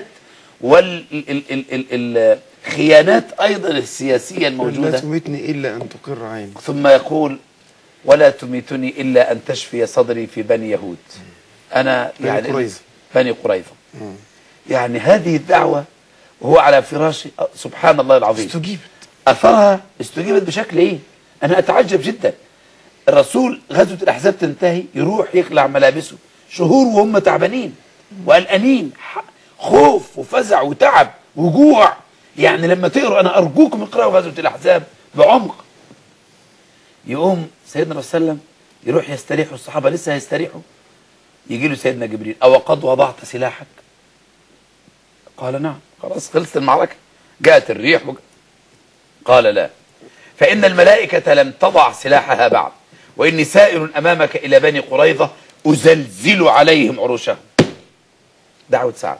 والخيانات أيضا السياسية لا الموجودة تميتني الا ان تقر عيني ثم يقول ولا تميتني إلا أن تشفي صدري في بني يهود أنا بني يعني قريظة. بني قريظة يعني هذه الدعوة وهو على فراشه أه، سبحان الله العظيم استجيبت أثرها استجيبت بشكل إيه أنا أتعجب جدا الرسول غزوة الأحزاب تنتهي يروح يخلع ملابسه شهور وهم تعبانين وقلقانين ح- خوف وفزع وتعب وجوع يعني لما تقروا أنا أرجوكم اقرأوا غزوة الأحزاب بعمق يقوم سيدنا الرسول صلى الله عليه وسلم يروح يستريح والصحابة لسه هيستريحوا يجي له سيدنا جبريل أو قد وضعت سلاحك قال نعم خلاص خلصت المعركة جاءت الريح وج... قال لا فإن الملائكة لم تضع سلاحها بعد وإني سائر أمامك إلى بني قريظة أزلزل عليهم عروشهم دعوة سعد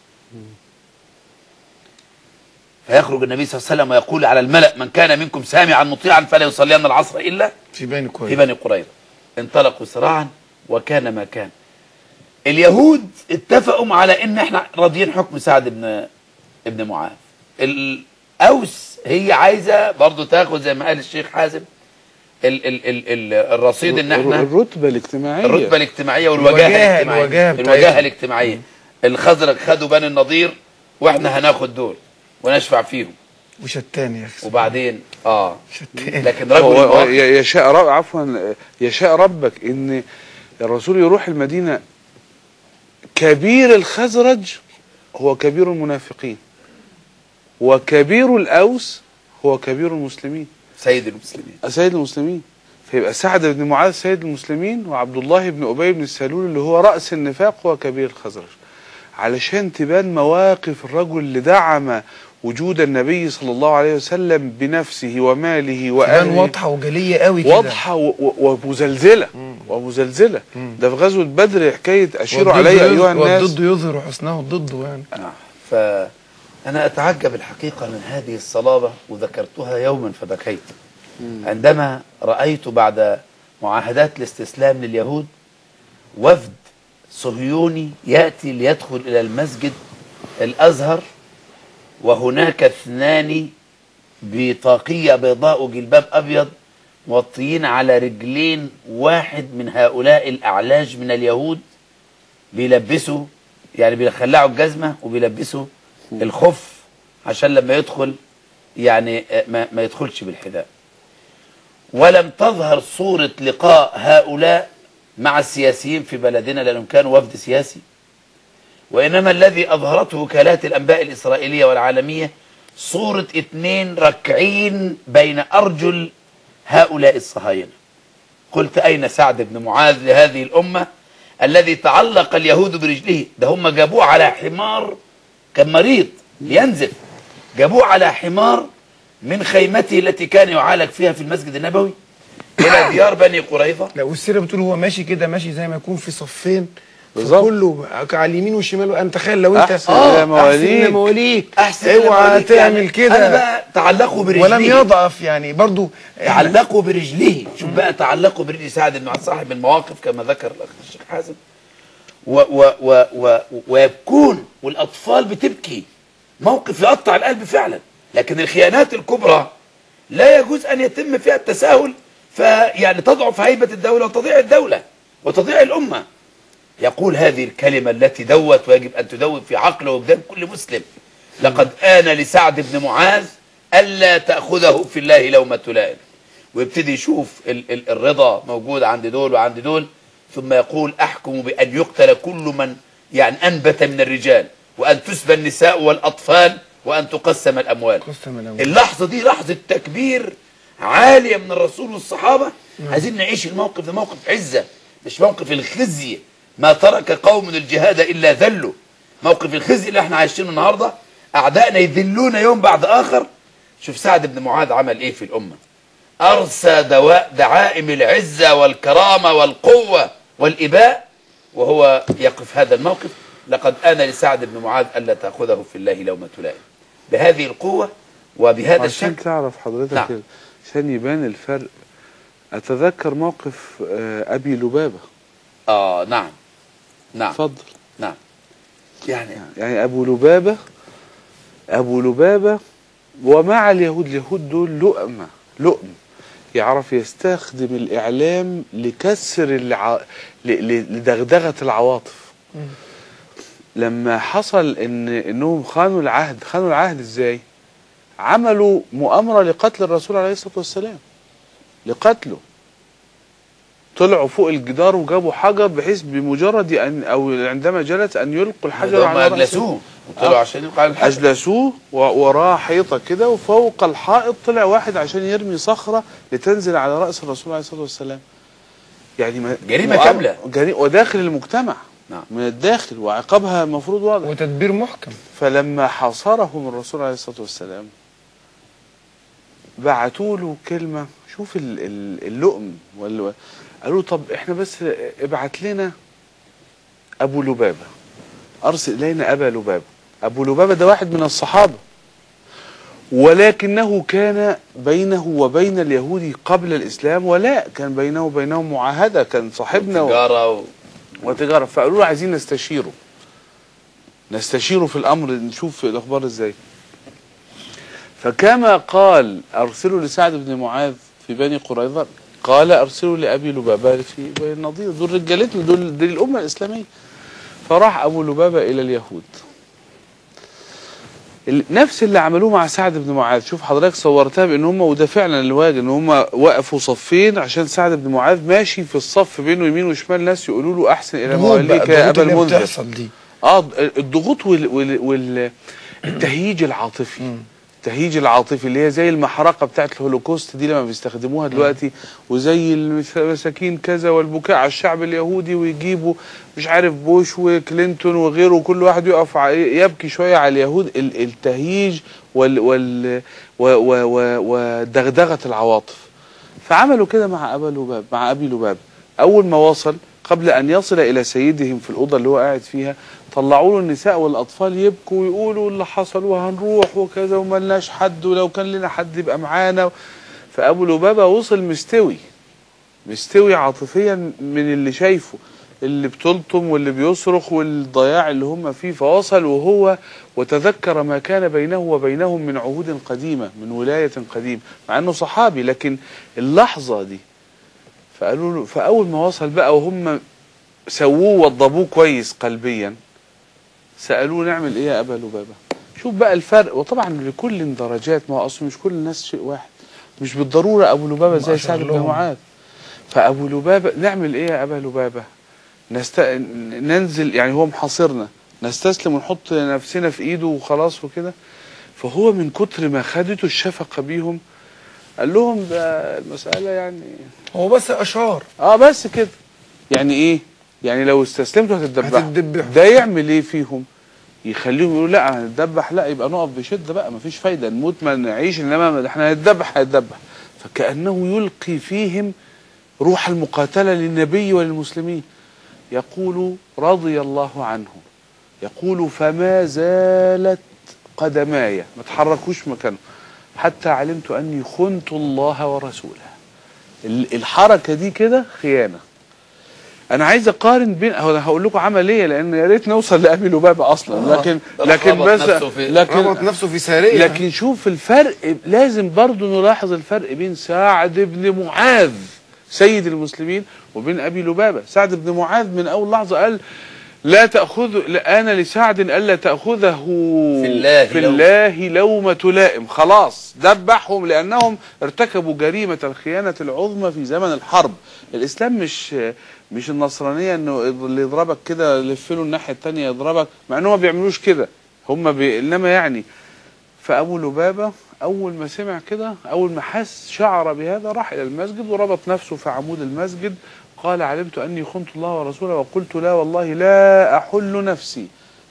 فيخرج النبي صلى الله عليه وسلم ويقول على الملأ من كان منكم سامعا مطيعا فلا يصلين العصر إلا في بني في كويس بني قريظة انطلقوا سراعا وكان ما كان اليهود اتفقوا على ان احنا راضيين حكم سعد بن ابن معاذ الاوس هي عايزه برضو تاخد زي ما قال الشيخ حازم ال ال ال ال الرصيد ان احنا الرتبة الاجتماعية الرتبه الاجتماعيه والوجاهه الوجاهة- الاجتماعيه الوجاهة بتاعتهم. الوجاهه الاجتماعيه الخزرج خدوا بني النضير واحنا هناخد دول ونشفع فيهم وشتان يا اخي وبعدين اه شتان لكن رجل هو هو المواقف- ي- يشاء رب عفوا يشاء ربك ان الرسول يروح المدينة كبير الخزرج هو كبير المنافقين وكبير الأوس هو كبير المسلمين سيد المسلمين سيد المسلمين فيبقى سعد بن معاذ سيد المسلمين وعبد الله بن أبي بن السلول اللي هو رأس النفاق هو كبير الخزرج علشان تبان مواقف الرجل اللي دعم وجود النبي صلى الله عليه وسلم بنفسه وماله كمان وأهله واضحه وجليه قوي كده واضحة و- و- ومزلزلة ومزلزلة ده في غزوة بدر حكاية أشيروا والضد علي يظهر- أيها الناس والضد يظهر حسنه ضده يعني نعم فأنا أتعجب الحقيقة من هذه الصلابة وذكرتها يوما فبكيت عندما رأيت بعد معاهدات الاستسلام لليهود وفد صهيوني يأتي ليدخل إلى المسجد الأزهر وهناك اثنان بطاقية بيضاء وجلباب أبيض موطيين على رجلين واحد من هؤلاء الأعلاج من اليهود بيلبسوا يعني بيخلعوا الجزمة وبيلبسوا الخف عشان لما يدخل يعني آه، ما, ما يدخلش بالحذاء ولم تظهر صورة لقاء هؤلاء مع السياسيين في بلدنا لأنهم كانوا وفد سياسي وإنما الذي أظهرته وكالات الأنباء الإسرائيلية والعالمية صورة اثنين ركعين بين أرجل هؤلاء الصهاينة قلت أين سعد بن معاذ لهذه الأمة الذي تعلق اليهود برجله ده هم جابوه على حمار كان مريض ينزف جابوه على حمار من خيمته التي كان يعالج فيها في المسجد النبوي إلى ديار بني قريظة لا والسيره بتقول هو ماشي كده ماشي زي ما يكون في صفين بالظبط. كله على اليمين والشمال انا تخيل لو انت أحسن آه، إلى مواليك. احسن إلى مواليك أحسن اوعى لما تعمل يعني كده أنا بقى تعلقوا برجليه ولم يضعف يعني برضو تعلقوا برجليه شوف بقى تعلقوا برجل سعد بن معاذ صاحب المواقف كما ذكر الاخ الشيخ حازم و و و و ويبكون والاطفال بتبكي موقف يقطع القلب فعلا لكن الخيانات الكبرى لا يجوز ان يتم فيها التساهل فيعني تضعف هيبه الدوله وتضيع الدوله وتضيع الامه يقول هذه الكلمه التي دوت ويجب ان تدوب في عقل ووجدان كل مسلم لقد آن لسعد بن معاذ ألا تأخذه في الله لومة لائم ويبتدي يشوف ال ال الرضا موجود عند دول وعند دول ثم يقول أحكم بأن يقتل كل من يعني أنبت من الرجال وأن تسبى النساء والأطفال وأن تقسم الأموال قسم الأموال. اللحظة دي لحظة تكبير عالية من الرسول والصحابة عايزين نعيش الموقف ده موقف عزة مش موقف الخزي ما ترك قوم الجهاد إلا ذلوا موقف الخزي اللي احنا عايشينه النهاردة أعدائنا يذلون يوم بعد آخر شوف سعد بن معاذ عمل إيه في الأمة أرسى دواء دعائم العزة والكرامة والقوة والإباء وهو يقف هذا الموقف لقد آن لسعد بن معاذ ألا تأخذه في الله لومة لائم بهذه القوة وبهذا عشان الشكل تعرف حضرتك نعم. كده عشان يبان الفرق اتذكر موقف آه، ابي لبابه آه نعم نعم اتفضل نعم يعني يعني ابو لبابه ابو لبابه ومع اليهود اليهود دول لؤمه لؤم يعرف يستخدم الاعلام لكسر الع... ل... ل... لدغدغه العواطف لما حصل ان انهم خانوا العهد خانوا العهد ازاي عملوا مؤامره لقتل الرسول عليه الصلاه والسلام لقتله طلعوا فوق الجدار وجابوا حجر بحيث بمجرد ان او عندما جلس ان يلقوا الحجر هم على رأسه. أجلسوه وطلعوا آه. عشان يبقى على الحجر اجلسوه و- وراه حيطه كده وفوق الحائط طلع واحد عشان يرمي صخره لتنزل على راس الرسول عليه الصلاه والسلام يعني ما جريمة مؤامرة- كاملة. جري وداخل المجتمع نعم. من الداخل وعقابها المفروض واضح وتدبير محكم فلما حاصرهم الرسول عليه الصلاه والسلام بعتوا له كلمه شوف ال- ال- اللؤم وال- قالوا طب احنا بس ابعت لنا ابو لبابه ارسل الينا ابا لبابه ابو لبابه ده واحد من الصحابه ولكنه كان بينه وبين اليهود قبل الاسلام ولا كان بينه وبينهم معاهده كان صاحبنا و... تجارة و... وتجارة فقالوا له عايزين نستشيره نستشيره في الامر نشوف الاخبار ازاي فكما قال ارسلوا لسعد بن معاذ في بني قريظه قال ارسلوا لابي لبابه في بني النضير دول رجالتنا دول دي الامه الاسلاميه فراح ابو لبابه الى اليهود ال- نفس اللي عملوه مع سعد بن معاذ شوف حضرتك صورتها بان هم وده فعلا الواجب ان هم وقفوا صفين عشان سعد بن معاذ ماشي في الصف بينه يمين وشمال ناس يقولوا له احسن الى ضغوط بقى مواليك يا الضغوط ابا اللي المنذر بتحصل دي اه الضغوط وال وال وال التهييج العاطفي التهييج العاطفي اللي هي زي المحرقه بتاعت الهولوكوست دي لما بيستخدموها دلوقتي وزي المساكين كذا والبكاء على الشعب اليهودي ويجيبوا مش عارف بوش وكلينتون وغيره وكل واحد يقف ع- يبكي شويه على اليهود ال- التهييج وال وال و- و- و- ودغدغه العواطف فعملوا كده مع ابا لباب مع ابي لباب اول ما وصل قبل ان يصل الى سيدهم في الاوضه اللي هو قاعد فيها طلعوا له النساء والاطفال يبكوا ويقولوا اللي حصل وهنروح وكذا وملناش حد ولو كان لنا حد يبقى معانا فابو لبابه وصل مستوي مستوي عاطفيا من اللي شايفه اللي بتلطم واللي بيصرخ والضياع اللي هم فيه فوصل وهو وتذكر ما كان بينه وبينهم من عهود قديمة من ولاية قديمة مع انه صحابي لكن اللحظة دي فقالوا له فاول ما وصل بقى وهم سووه وضبوه كويس قلبيا سالوه نعمل ايه يا ابا لبابه شوف بقى الفرق وطبعا لكل درجات ما هو اصل مش كل الناس شيء واحد مش بالضروره ابو لبابه زي أشار سعد بن لهم. معاذ فابو لبابه نعمل ايه يا ابا لبابه نست... ننزل يعني هو محاصرنا نستسلم ونحط نفسنا في ايده وخلاص وكده فهو من كتر ما خدته الشفقه بيهم قال لهم ده المساله يعني هو بس اشار اه بس كده يعني ايه يعني لو استسلمتوا هتتدبحوا هتتدبحوا. ده يعمل ايه فيهم يخليهم يقولوا لا هنتدبح لا يبقى نقف بشده بقى مفيش فايده نموت ما نعيش انما احنا هنتدبح هنتدبح فكانه يلقي فيهم روح المقاتله للنبي وللمسلمين يقول رضي الله عنه يقول فما زالت قدماي ما تحركوش مكانه حتى علمت اني خنت الله ورسوله ال- الحركه دي كده خيانه انا عايز اقارن بين هو أنا هقول لكم عمل ايه لان يا ريت نوصل لابي لبابه اصلا لكن لكن ربط بس نفسه في- ربط لكن نفسه في سارية لكن شوف الفرق لازم برضو نلاحظ الفرق بين سعد بن معاذ سيد المسلمين وبين ابي لبابه سعد بن معاذ من اول لحظه قال لا تاخذ لا انا لسعد الا تاخذه في الله في لوم. الله لومه لائم خلاص دبحهم لانهم ارتكبوا جريمه الخيانه العظمى في زمن الحرب الاسلام مش مش النصرانيه انه اللي يضربك كده لف له الناحيه الثانيه يضربك مع انهم ما بيعملوش كده هم بي... انما يعني فابو لبابه اول ما سمع كده اول ما حس شعر بهذا راح الى المسجد وربط نفسه في عمود المسجد قال علمت اني خنت الله ورسوله وقلت لا والله لا احل نفسي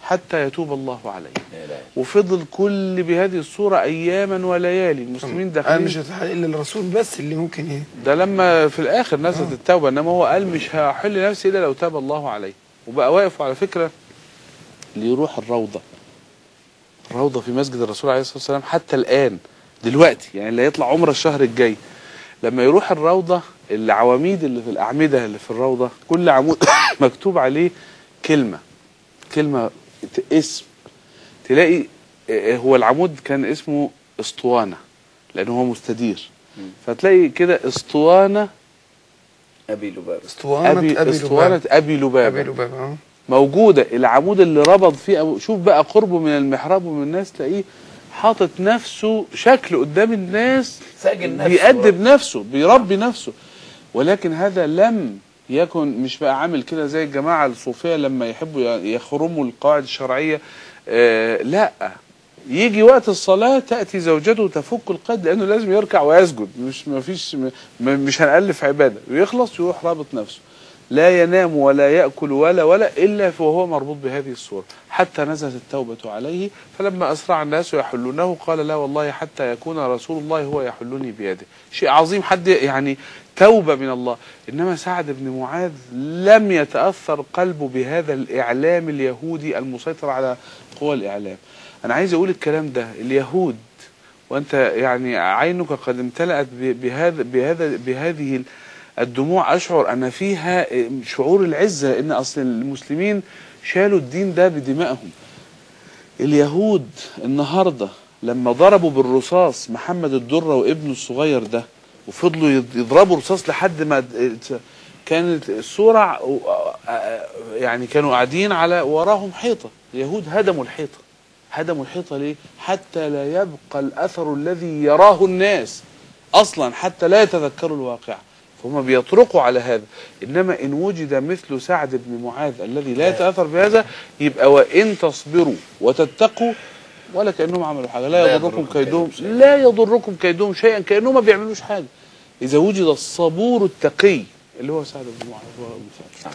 حتى يتوب الله عليه لا إله إلا وفضل كل بهذه الصورة أياما وليالي المسلمين انا داخلين مش هتحل الا الرسول بس اللي ممكن ايه ده لما في الاخر نزلت التوبه انما هو قال مش هحل نفسي الا لو تاب الله عليه وبقى واقف على فكره ليروح الروضه الروضه في مسجد الرسول عليه الصلاه والسلام حتى الان دلوقتي يعني اللي هيطلع عمره الشهر الجاي لما يروح الروضه العواميد اللي في الاعمده اللي في الروضه كل عمود مكتوب عليه كلمه كلمه ت- اسم تلاقي آه، هو العمود كان اسمه اسطوانه لانه هو مستدير فتلاقي كده اسطوانه أبي لبابة اسطوانه ابي ابي اسطوانه لبابه ابي ابي لبابه لبابه اه موجوده العمود اللي ربط فيه أبو شوف بقى قربه من المحراب ومن الناس تلاقيه حاطط نفسه شكل قدام الناس ساجن نفسه بيأدب نفسه بيربي نفسه ولكن هذا لم يكن مش بقى عامل كده زي الجماعه الصوفيه لما يحبوا يخرموا القواعد الشرعيه آه لا يجي وقت الصلاة تأتي زوجته تفك القيد لأنه لازم يركع ويسجد مش ما فيش م- مش هنألف عبادة ويخلص يروح رابط نفسه لا ينام ولا يأكل ولا ولا إلا وهو مربوط بهذه الصورة حتى نزلت التوبة عليه فلما أسرع الناس يحلونه قال لا والله حتى يكون رسول الله هو يحلني بيده شيء عظيم حد يعني توبة من الله إنما سعد بن معاذ لم يتأثر قلبه بهذا الإعلام اليهودي المسيطر على قوى الإعلام أنا عايز أقول الكلام ده اليهود وأنت يعني عينك قد امتلأت ب- بهذا بهذا بهذه الدموع أشعر أن فيها شعور العزة إن أصل المسلمين شالوا الدين ده بدمائهم اليهود النهارده لما ضربوا بالرصاص محمد الدره وابنه الصغير ده وفضلوا يض- يضربوا رصاص لحد ما د- كانت الصورة يعني كانوا قاعدين على وراهم حيطة اليهود هدموا الحيطة هدموا الحيطة ليه حتى لا يبقى الأثر الذي يراه الناس أصلا حتى لا يتذكروا الواقع فهم بيطرقوا على هذا إنما إن وجد مثل سعد بن معاذ الذي لا يتأثر بهذا يبقى وإن تصبروا وتتقوا ولا كأنهم عملوا حاجة لا لا يضركم يضركم كيدهم كيدهم شيئا. لا يضركم كيدهم شيئا كأنهم ما بيعملوش حاجة إذا وجد الصبور التقي اللي هو سعد بن معاذ هو أبو سعد.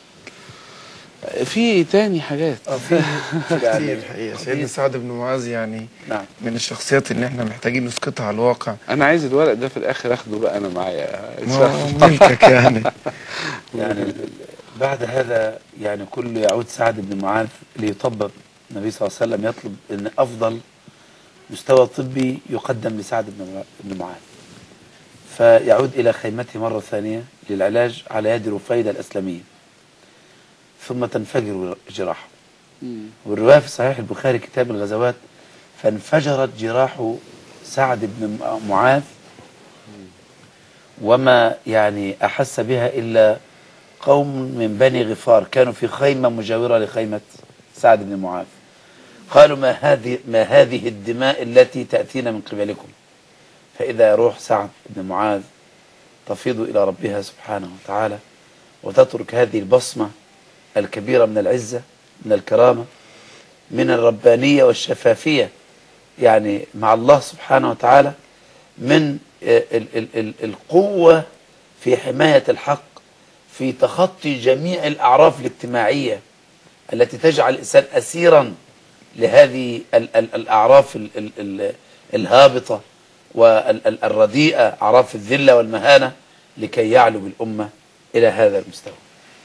في تاني حاجات في يعني كتير الحقيقه سيدنا سعد بن معاذ يعني نعم من الشخصيات اللي احنا محتاجين نسقطها على الواقع انا عايز الورق ده في الاخر اخده بقى انا معايا إن ما شاء هو الله. ملكك يعني يعني ال- ال- بعد هذا يعني كل يعود سعد بن معاذ ليطبب النبي صلى الله عليه وسلم يطلب ان افضل مستوى طبي يقدم لسعد بن مع- بن معاذ فيعود الى خيمته مره ثانيه للعلاج على يد رفيده الاسلميه ثم تنفجر جراحه مم. والروايه في صحيح البخاري كتاب الغزوات فانفجرت جراح سعد بن معاذ وما يعني احس بها الا قوم من بني غفار كانوا في خيمه مجاوره لخيمه سعد بن معاذ قالوا ما هذه ما هذه الدماء التي تاتينا من قبلكم فاذا روح سعد بن معاذ تفيض الى ربها سبحانه وتعالى وتترك هذه البصمه الكبيره من العزه من الكرامه من الربانيه والشفافيه يعني مع الله سبحانه وتعالى من ال ال ال القوه في حمايه الحق في تخطي جميع الاعراف الاجتماعيه التي تجعل الانسان اسيرا لهذه ال ال الاعراف ال ال ال الهابطه والرديئه اعراف الذله والمهانه لكي يعلو بالامه الى هذا المستوى.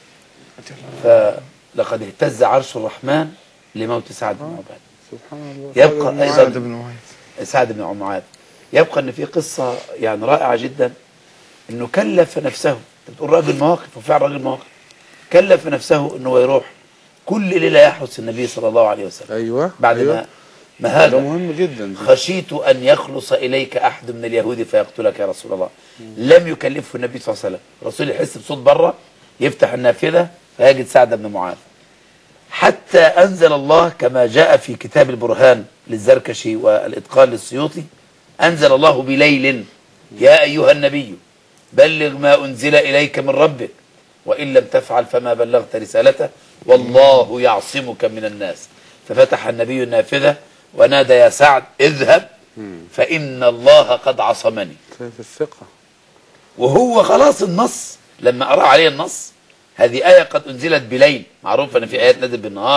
فلقد اهتز عرش الرحمن لموت سعد بن عباده. سبحان الله يبقى سعد ايضا بن معاذ سعد بن معاذ يبقى ان في قصه يعني رائعه جدا انه كلف نفسه انت بتقول راجل مواقف وفعلا راجل مواقف كلف نفسه انه يروح كل ليله يحرس النبي صلى الله عليه وسلم ايوه بعد أيوة. ما ما ده هذا مهم جدا خشيت ان يخلص اليك احد من اليهود فيقتلك يا رسول الله لم يكلفه النبي صلى الله عليه وسلم الرسول يحس بصوت بره يفتح النافذه فيجد سعد بن معاذ حتى انزل الله كما جاء في كتاب البرهان للزركشي والاتقان للسيوطي انزل الله بليل يا ايها النبي بلغ ما انزل اليك من ربك وان لم تفعل فما بلغت رسالته والله يعصمك من الناس ففتح النبي النافذه ونادى يا سعد اذهب فان الله قد عصمني في الثقه وهو خلاص النص لما قرأ عليه النص هذه آية قد أنزلت بليل معروف أن في آيات نزل بالنهار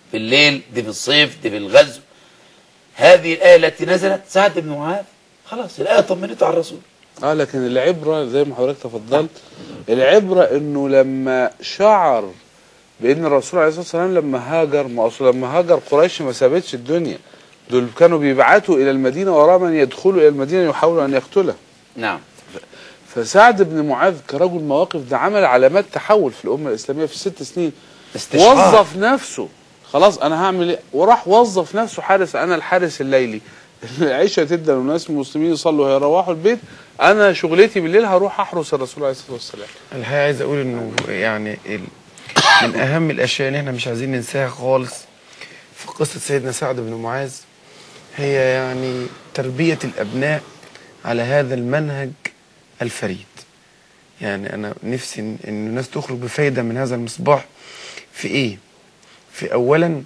في الليل دي في الصيف دي في الغزو هذه الآية التي نزلت سعد بن معاذ خلاص الآية طمنته على الرسول اه لكن العبرة زي ما حضرتك تفضلت العبرة انه لما شعر بان الرسول عليه الصلاة والسلام لما هاجر ما اصل لما هاجر قريش ما سابتش الدنيا دول كانوا بيبعتوا الى المدينة وراه من يدخلوا الى المدينة يحاولوا ان يقتله نعم فسعد بن معاذ كرجل مواقف ده عمل علامات تحول في الامة الاسلامية في الست سنين استشعار وظف نفسه خلاص انا هعمل ايه وراح وظف نفسه حارس انا الحارس الليلي العشاء تبدا والناس المسلمين يصلوا هيروحوا البيت انا شغلتي بالليل هروح احرس الرسول عليه الصلاه والسلام الحقيقه عايز اقول انه يعني ال... من اهم الاشياء اللي احنا مش عايزين ننساها خالص في قصه سيدنا سعد بن معاذ هي يعني تربيه الابناء على هذا المنهج الفريد يعني انا نفسي ان إن الناس تخرج بفايده من هذا المصباح في ايه في اولا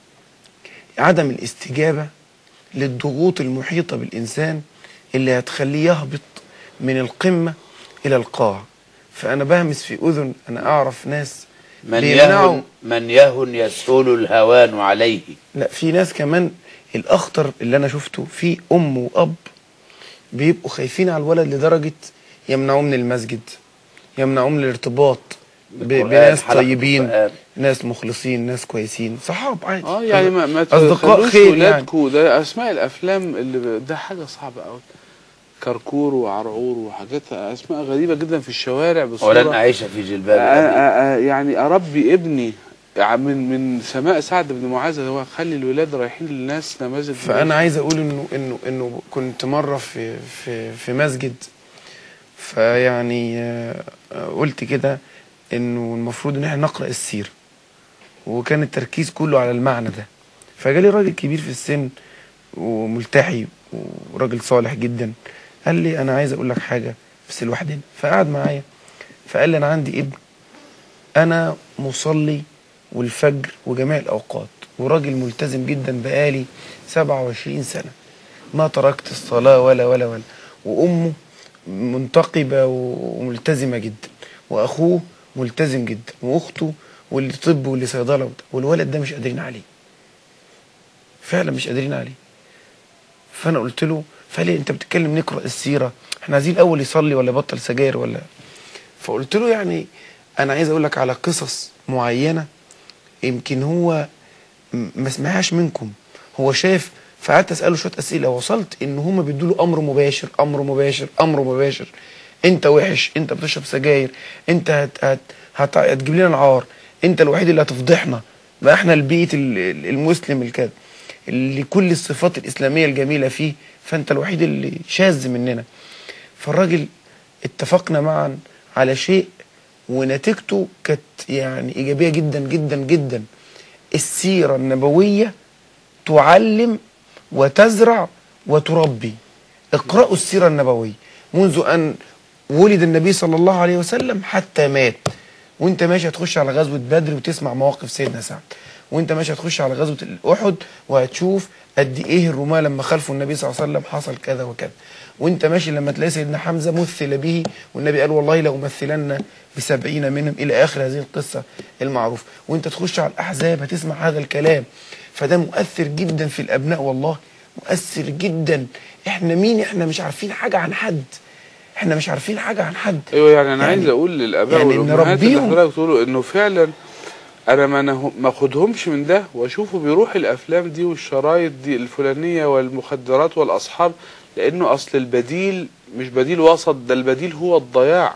عدم الاستجابه للضغوط المحيطه بالانسان اللي هتخليه يهبط من القمه الى القاع فانا بهمس في اذن انا اعرف ناس من بيمنعوا- يهن من يهن يسهل الهوان عليه لا في ناس كمان الاخطر اللي انا شفته في ام واب بيبقوا خايفين على الولد لدرجه يمنعوه من المسجد يمنعوه من الارتباط ب- بالقرآن، بناس حلقة طيبين القرآن. ناس مخلصين ناس كويسين صحاب عادي اه يعني ما, ما اصدقاء تخلوش خير يعني ولادكم ده اسماء الافلام اللي ب... ده حاجه صعبه قوي كركور وعرعور وحاجات اسماء غريبه جدا في الشوارع ولن بصوره أعيش في جلباب آه، أبي آه، آه، يعني اربي ابني ع- من من سماء سعد بن معاذ هو خلي الولاد رايحين للناس نماذج فانا عايز اقول انه انه انه كنت مره في في في مسجد فيعني آه، آه، قلت كده انه المفروض ان احنا نقرا السيره وكان التركيز كله على المعنى ده فجالي راجل كبير في السن وملتحي وراجل صالح جدا قال لي انا عايز اقول لك حاجه بس لوحدنا فقعد معايا فقال لي انا عندي ابن انا مصلي والفجر وجميع الاوقات وراجل ملتزم جدا بقالي 27 سنه ما تركت الصلاه ولا ولا ولا وامه منتقبه وملتزمه جدا واخوه ملتزم جدا واخته واللي طب واللي صيدله وبتاع. والولد ده مش قادرين عليه فعلا مش قادرين عليه فانا قلت له فليه انت بتتكلم نقرا السيره احنا عايزين الاول يصلي ولا يبطل سجاير ولا فقلت له يعني انا عايز اقول لك على قصص معينه يمكن هو م- ما سمعهاش منكم هو شاف فقعدت اساله شويه اسئله وصلت ان هم بيدوا له امر مباشر امر مباشر امر مباشر انت وحش انت بتشرب سجاير انت هت هت هت هتجيب لنا العار انت الوحيد اللي هتفضحنا بقى احنا البيت ال- ال- المسلم الكذا اللي كل الصفات الاسلاميه الجميله فيه فانت الوحيد اللي شاذ مننا فالراجل اتفقنا معا على شيء ونتيجته كانت يعني ايجابيه جدا جدا جدا السيره النبويه تعلم وتزرع وتربي اقرأوا السيرة النبوية منذ أن ولد النبي صلى الله عليه وسلم حتى مات وانت ماشي هتخش على غزوة بدر وتسمع مواقف سيدنا سعد وانت ماشي هتخش على غزوة أحد وهتشوف قد ايه الرماة لما خلفوا النبي صلى الله عليه وسلم حصل كذا وكذا وانت ماشي لما تلاقي سيدنا حمزة مثل به والنبي قال والله لأمثلن بسبعين منهم إلى آخر هذه القصة المعروفة وانت تخش على الأحزاب هتسمع هذا الكلام فده مؤثر جدا في الأبناء والله مؤثر جدا احنا مين احنا مش عارفين حاجة عن حد احنا مش عارفين حاجة عن حد ايوه يعني انا يعني- عايز اقول للاباء يعني والامهات اللي نربيهم. حضرتك تقولوا انه فعلا انا ما نه- ما اخدهمش من ده واشوفه بيروح الافلام دي والشرايط دي الفلانيه والمخدرات والاصحاب لانه اصل البديل مش بديل وسط ده البديل هو الضياع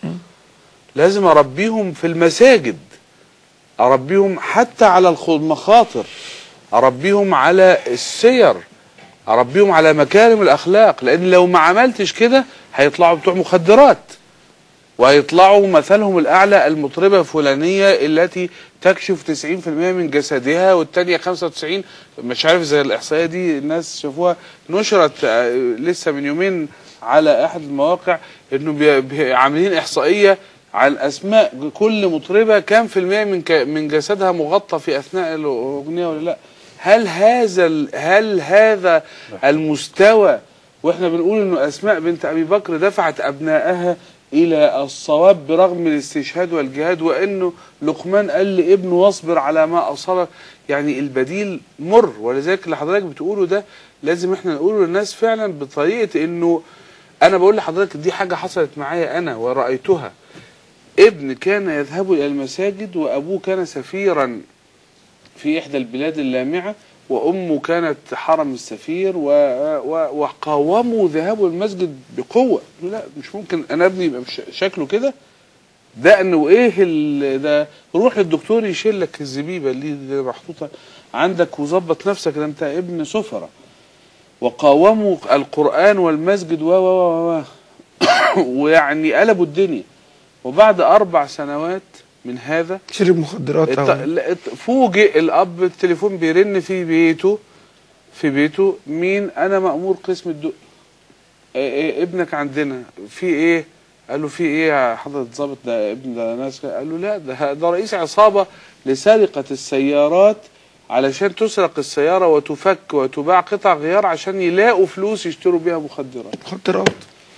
لازم اربيهم في المساجد اربيهم حتى على الخ- المخاطر اربيهم على السير اربيهم على مكارم الاخلاق لان لو ما عملتش كده هيطلعوا بتوع مخدرات وهيطلعوا مثلهم الأعلى المطربة الفلانية التي تكشف 90% من جسدها والتانية 95 مش عارف زي الإحصائية دي الناس شافوها نشرت آه، لسه من يومين على أحد المواقع إنه بي- بي- عاملين إحصائية عن أسماء كل مطربة كام في المية من ك- من جسدها مغطى في أثناء الأغنية ولا لا هل هذا ال- هل هذا المستوى واحنا بنقول انه اسماء بنت ابي بكر دفعت ابنائها الى الصواب برغم الاستشهاد والجهاد وانه لقمان قال لابنه واصبر على ما اصابك يعني البديل مر ولذلك اللي حضرتك بتقوله ده لازم احنا نقوله للناس فعلا بطريقه انه انا بقول لحضرتك دي حاجه حصلت معايا انا ورايتها ابن كان يذهب الى المساجد وابوه كان سفيرا في احدى البلاد اللامعه وامه كانت حرم السفير و... و... وقاوموا ذهابه المسجد بقوه قالوا لا مش ممكن انا ابني يبقى بش... شكله كده ده انه ايه ال... ده روح للدكتور يشيل لك الزبيبه اللي اللي محطوطه عندك وظبط نفسك ده انت ابن سفره وقاوموا القران والمسجد و و و و ويعني قلبوا الدنيا وبعد اربع سنوات من هذا شرب مخدرات الت- أو لا، الت- فوجئ الاب التليفون بيرن في بيته في بيته مين انا مامور قسم الدق إيه إيه ابنك عندنا في ايه قال له في ايه يا حضرة ضابط ده ابن ده ناس كده؟ قال له لا ده ده رئيس عصابة لسرقة السيارات علشان تسرق السيارة وتفك وتباع قطع غيار عشان يلاقوا فلوس يشتروا بيها مخدرات مخدرات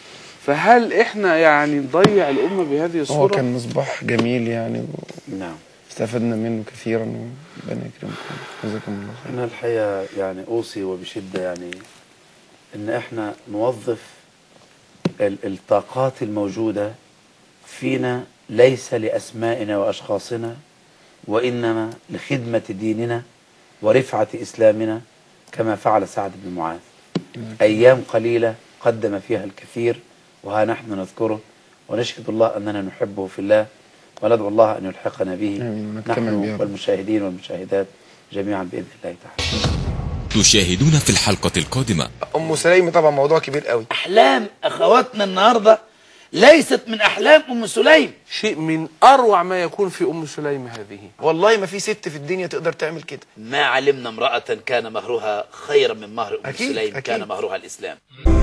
فهل احنا يعني نضيع الأمة بهذه هو الصورة؟ كان مصباح جميل يعني نعم واستفدنا منه كثيرا وربنا يكرمكم جزاكم الله خير أنا الحقيقة يعني أوصي وبشدة يعني إن إحنا نوظف ال- الطاقات الموجودة فينا ليس لأسمائنا وأشخاصنا وإنما لخدمة ديننا ورفعة إسلامنا كما فعل سعد بن معاذ أيام قليلة قدم فيها الكثير وها نحن نذكره ونشهد الله أننا نحبه في الله وندعو الله أن يلحقنا به آمين، ونجتمع به يا نحن رب. والمشاهدين والمشاهدات جميعا بإذن الله تعالى تشاهدون في الحلقة القادمة ام سليم طبعا موضوع كبير قوي احلام اخواتنا النهارده ليست من احلام ام سليم شيء من أروع ما يكون في أم سليم هذه والله ما في ست في الدنيا تقدر تعمل كده ما علمنا امراه كان مهرها خيرا من مهر ام أكيد، سليم أكيد. كان مهرها الاسلام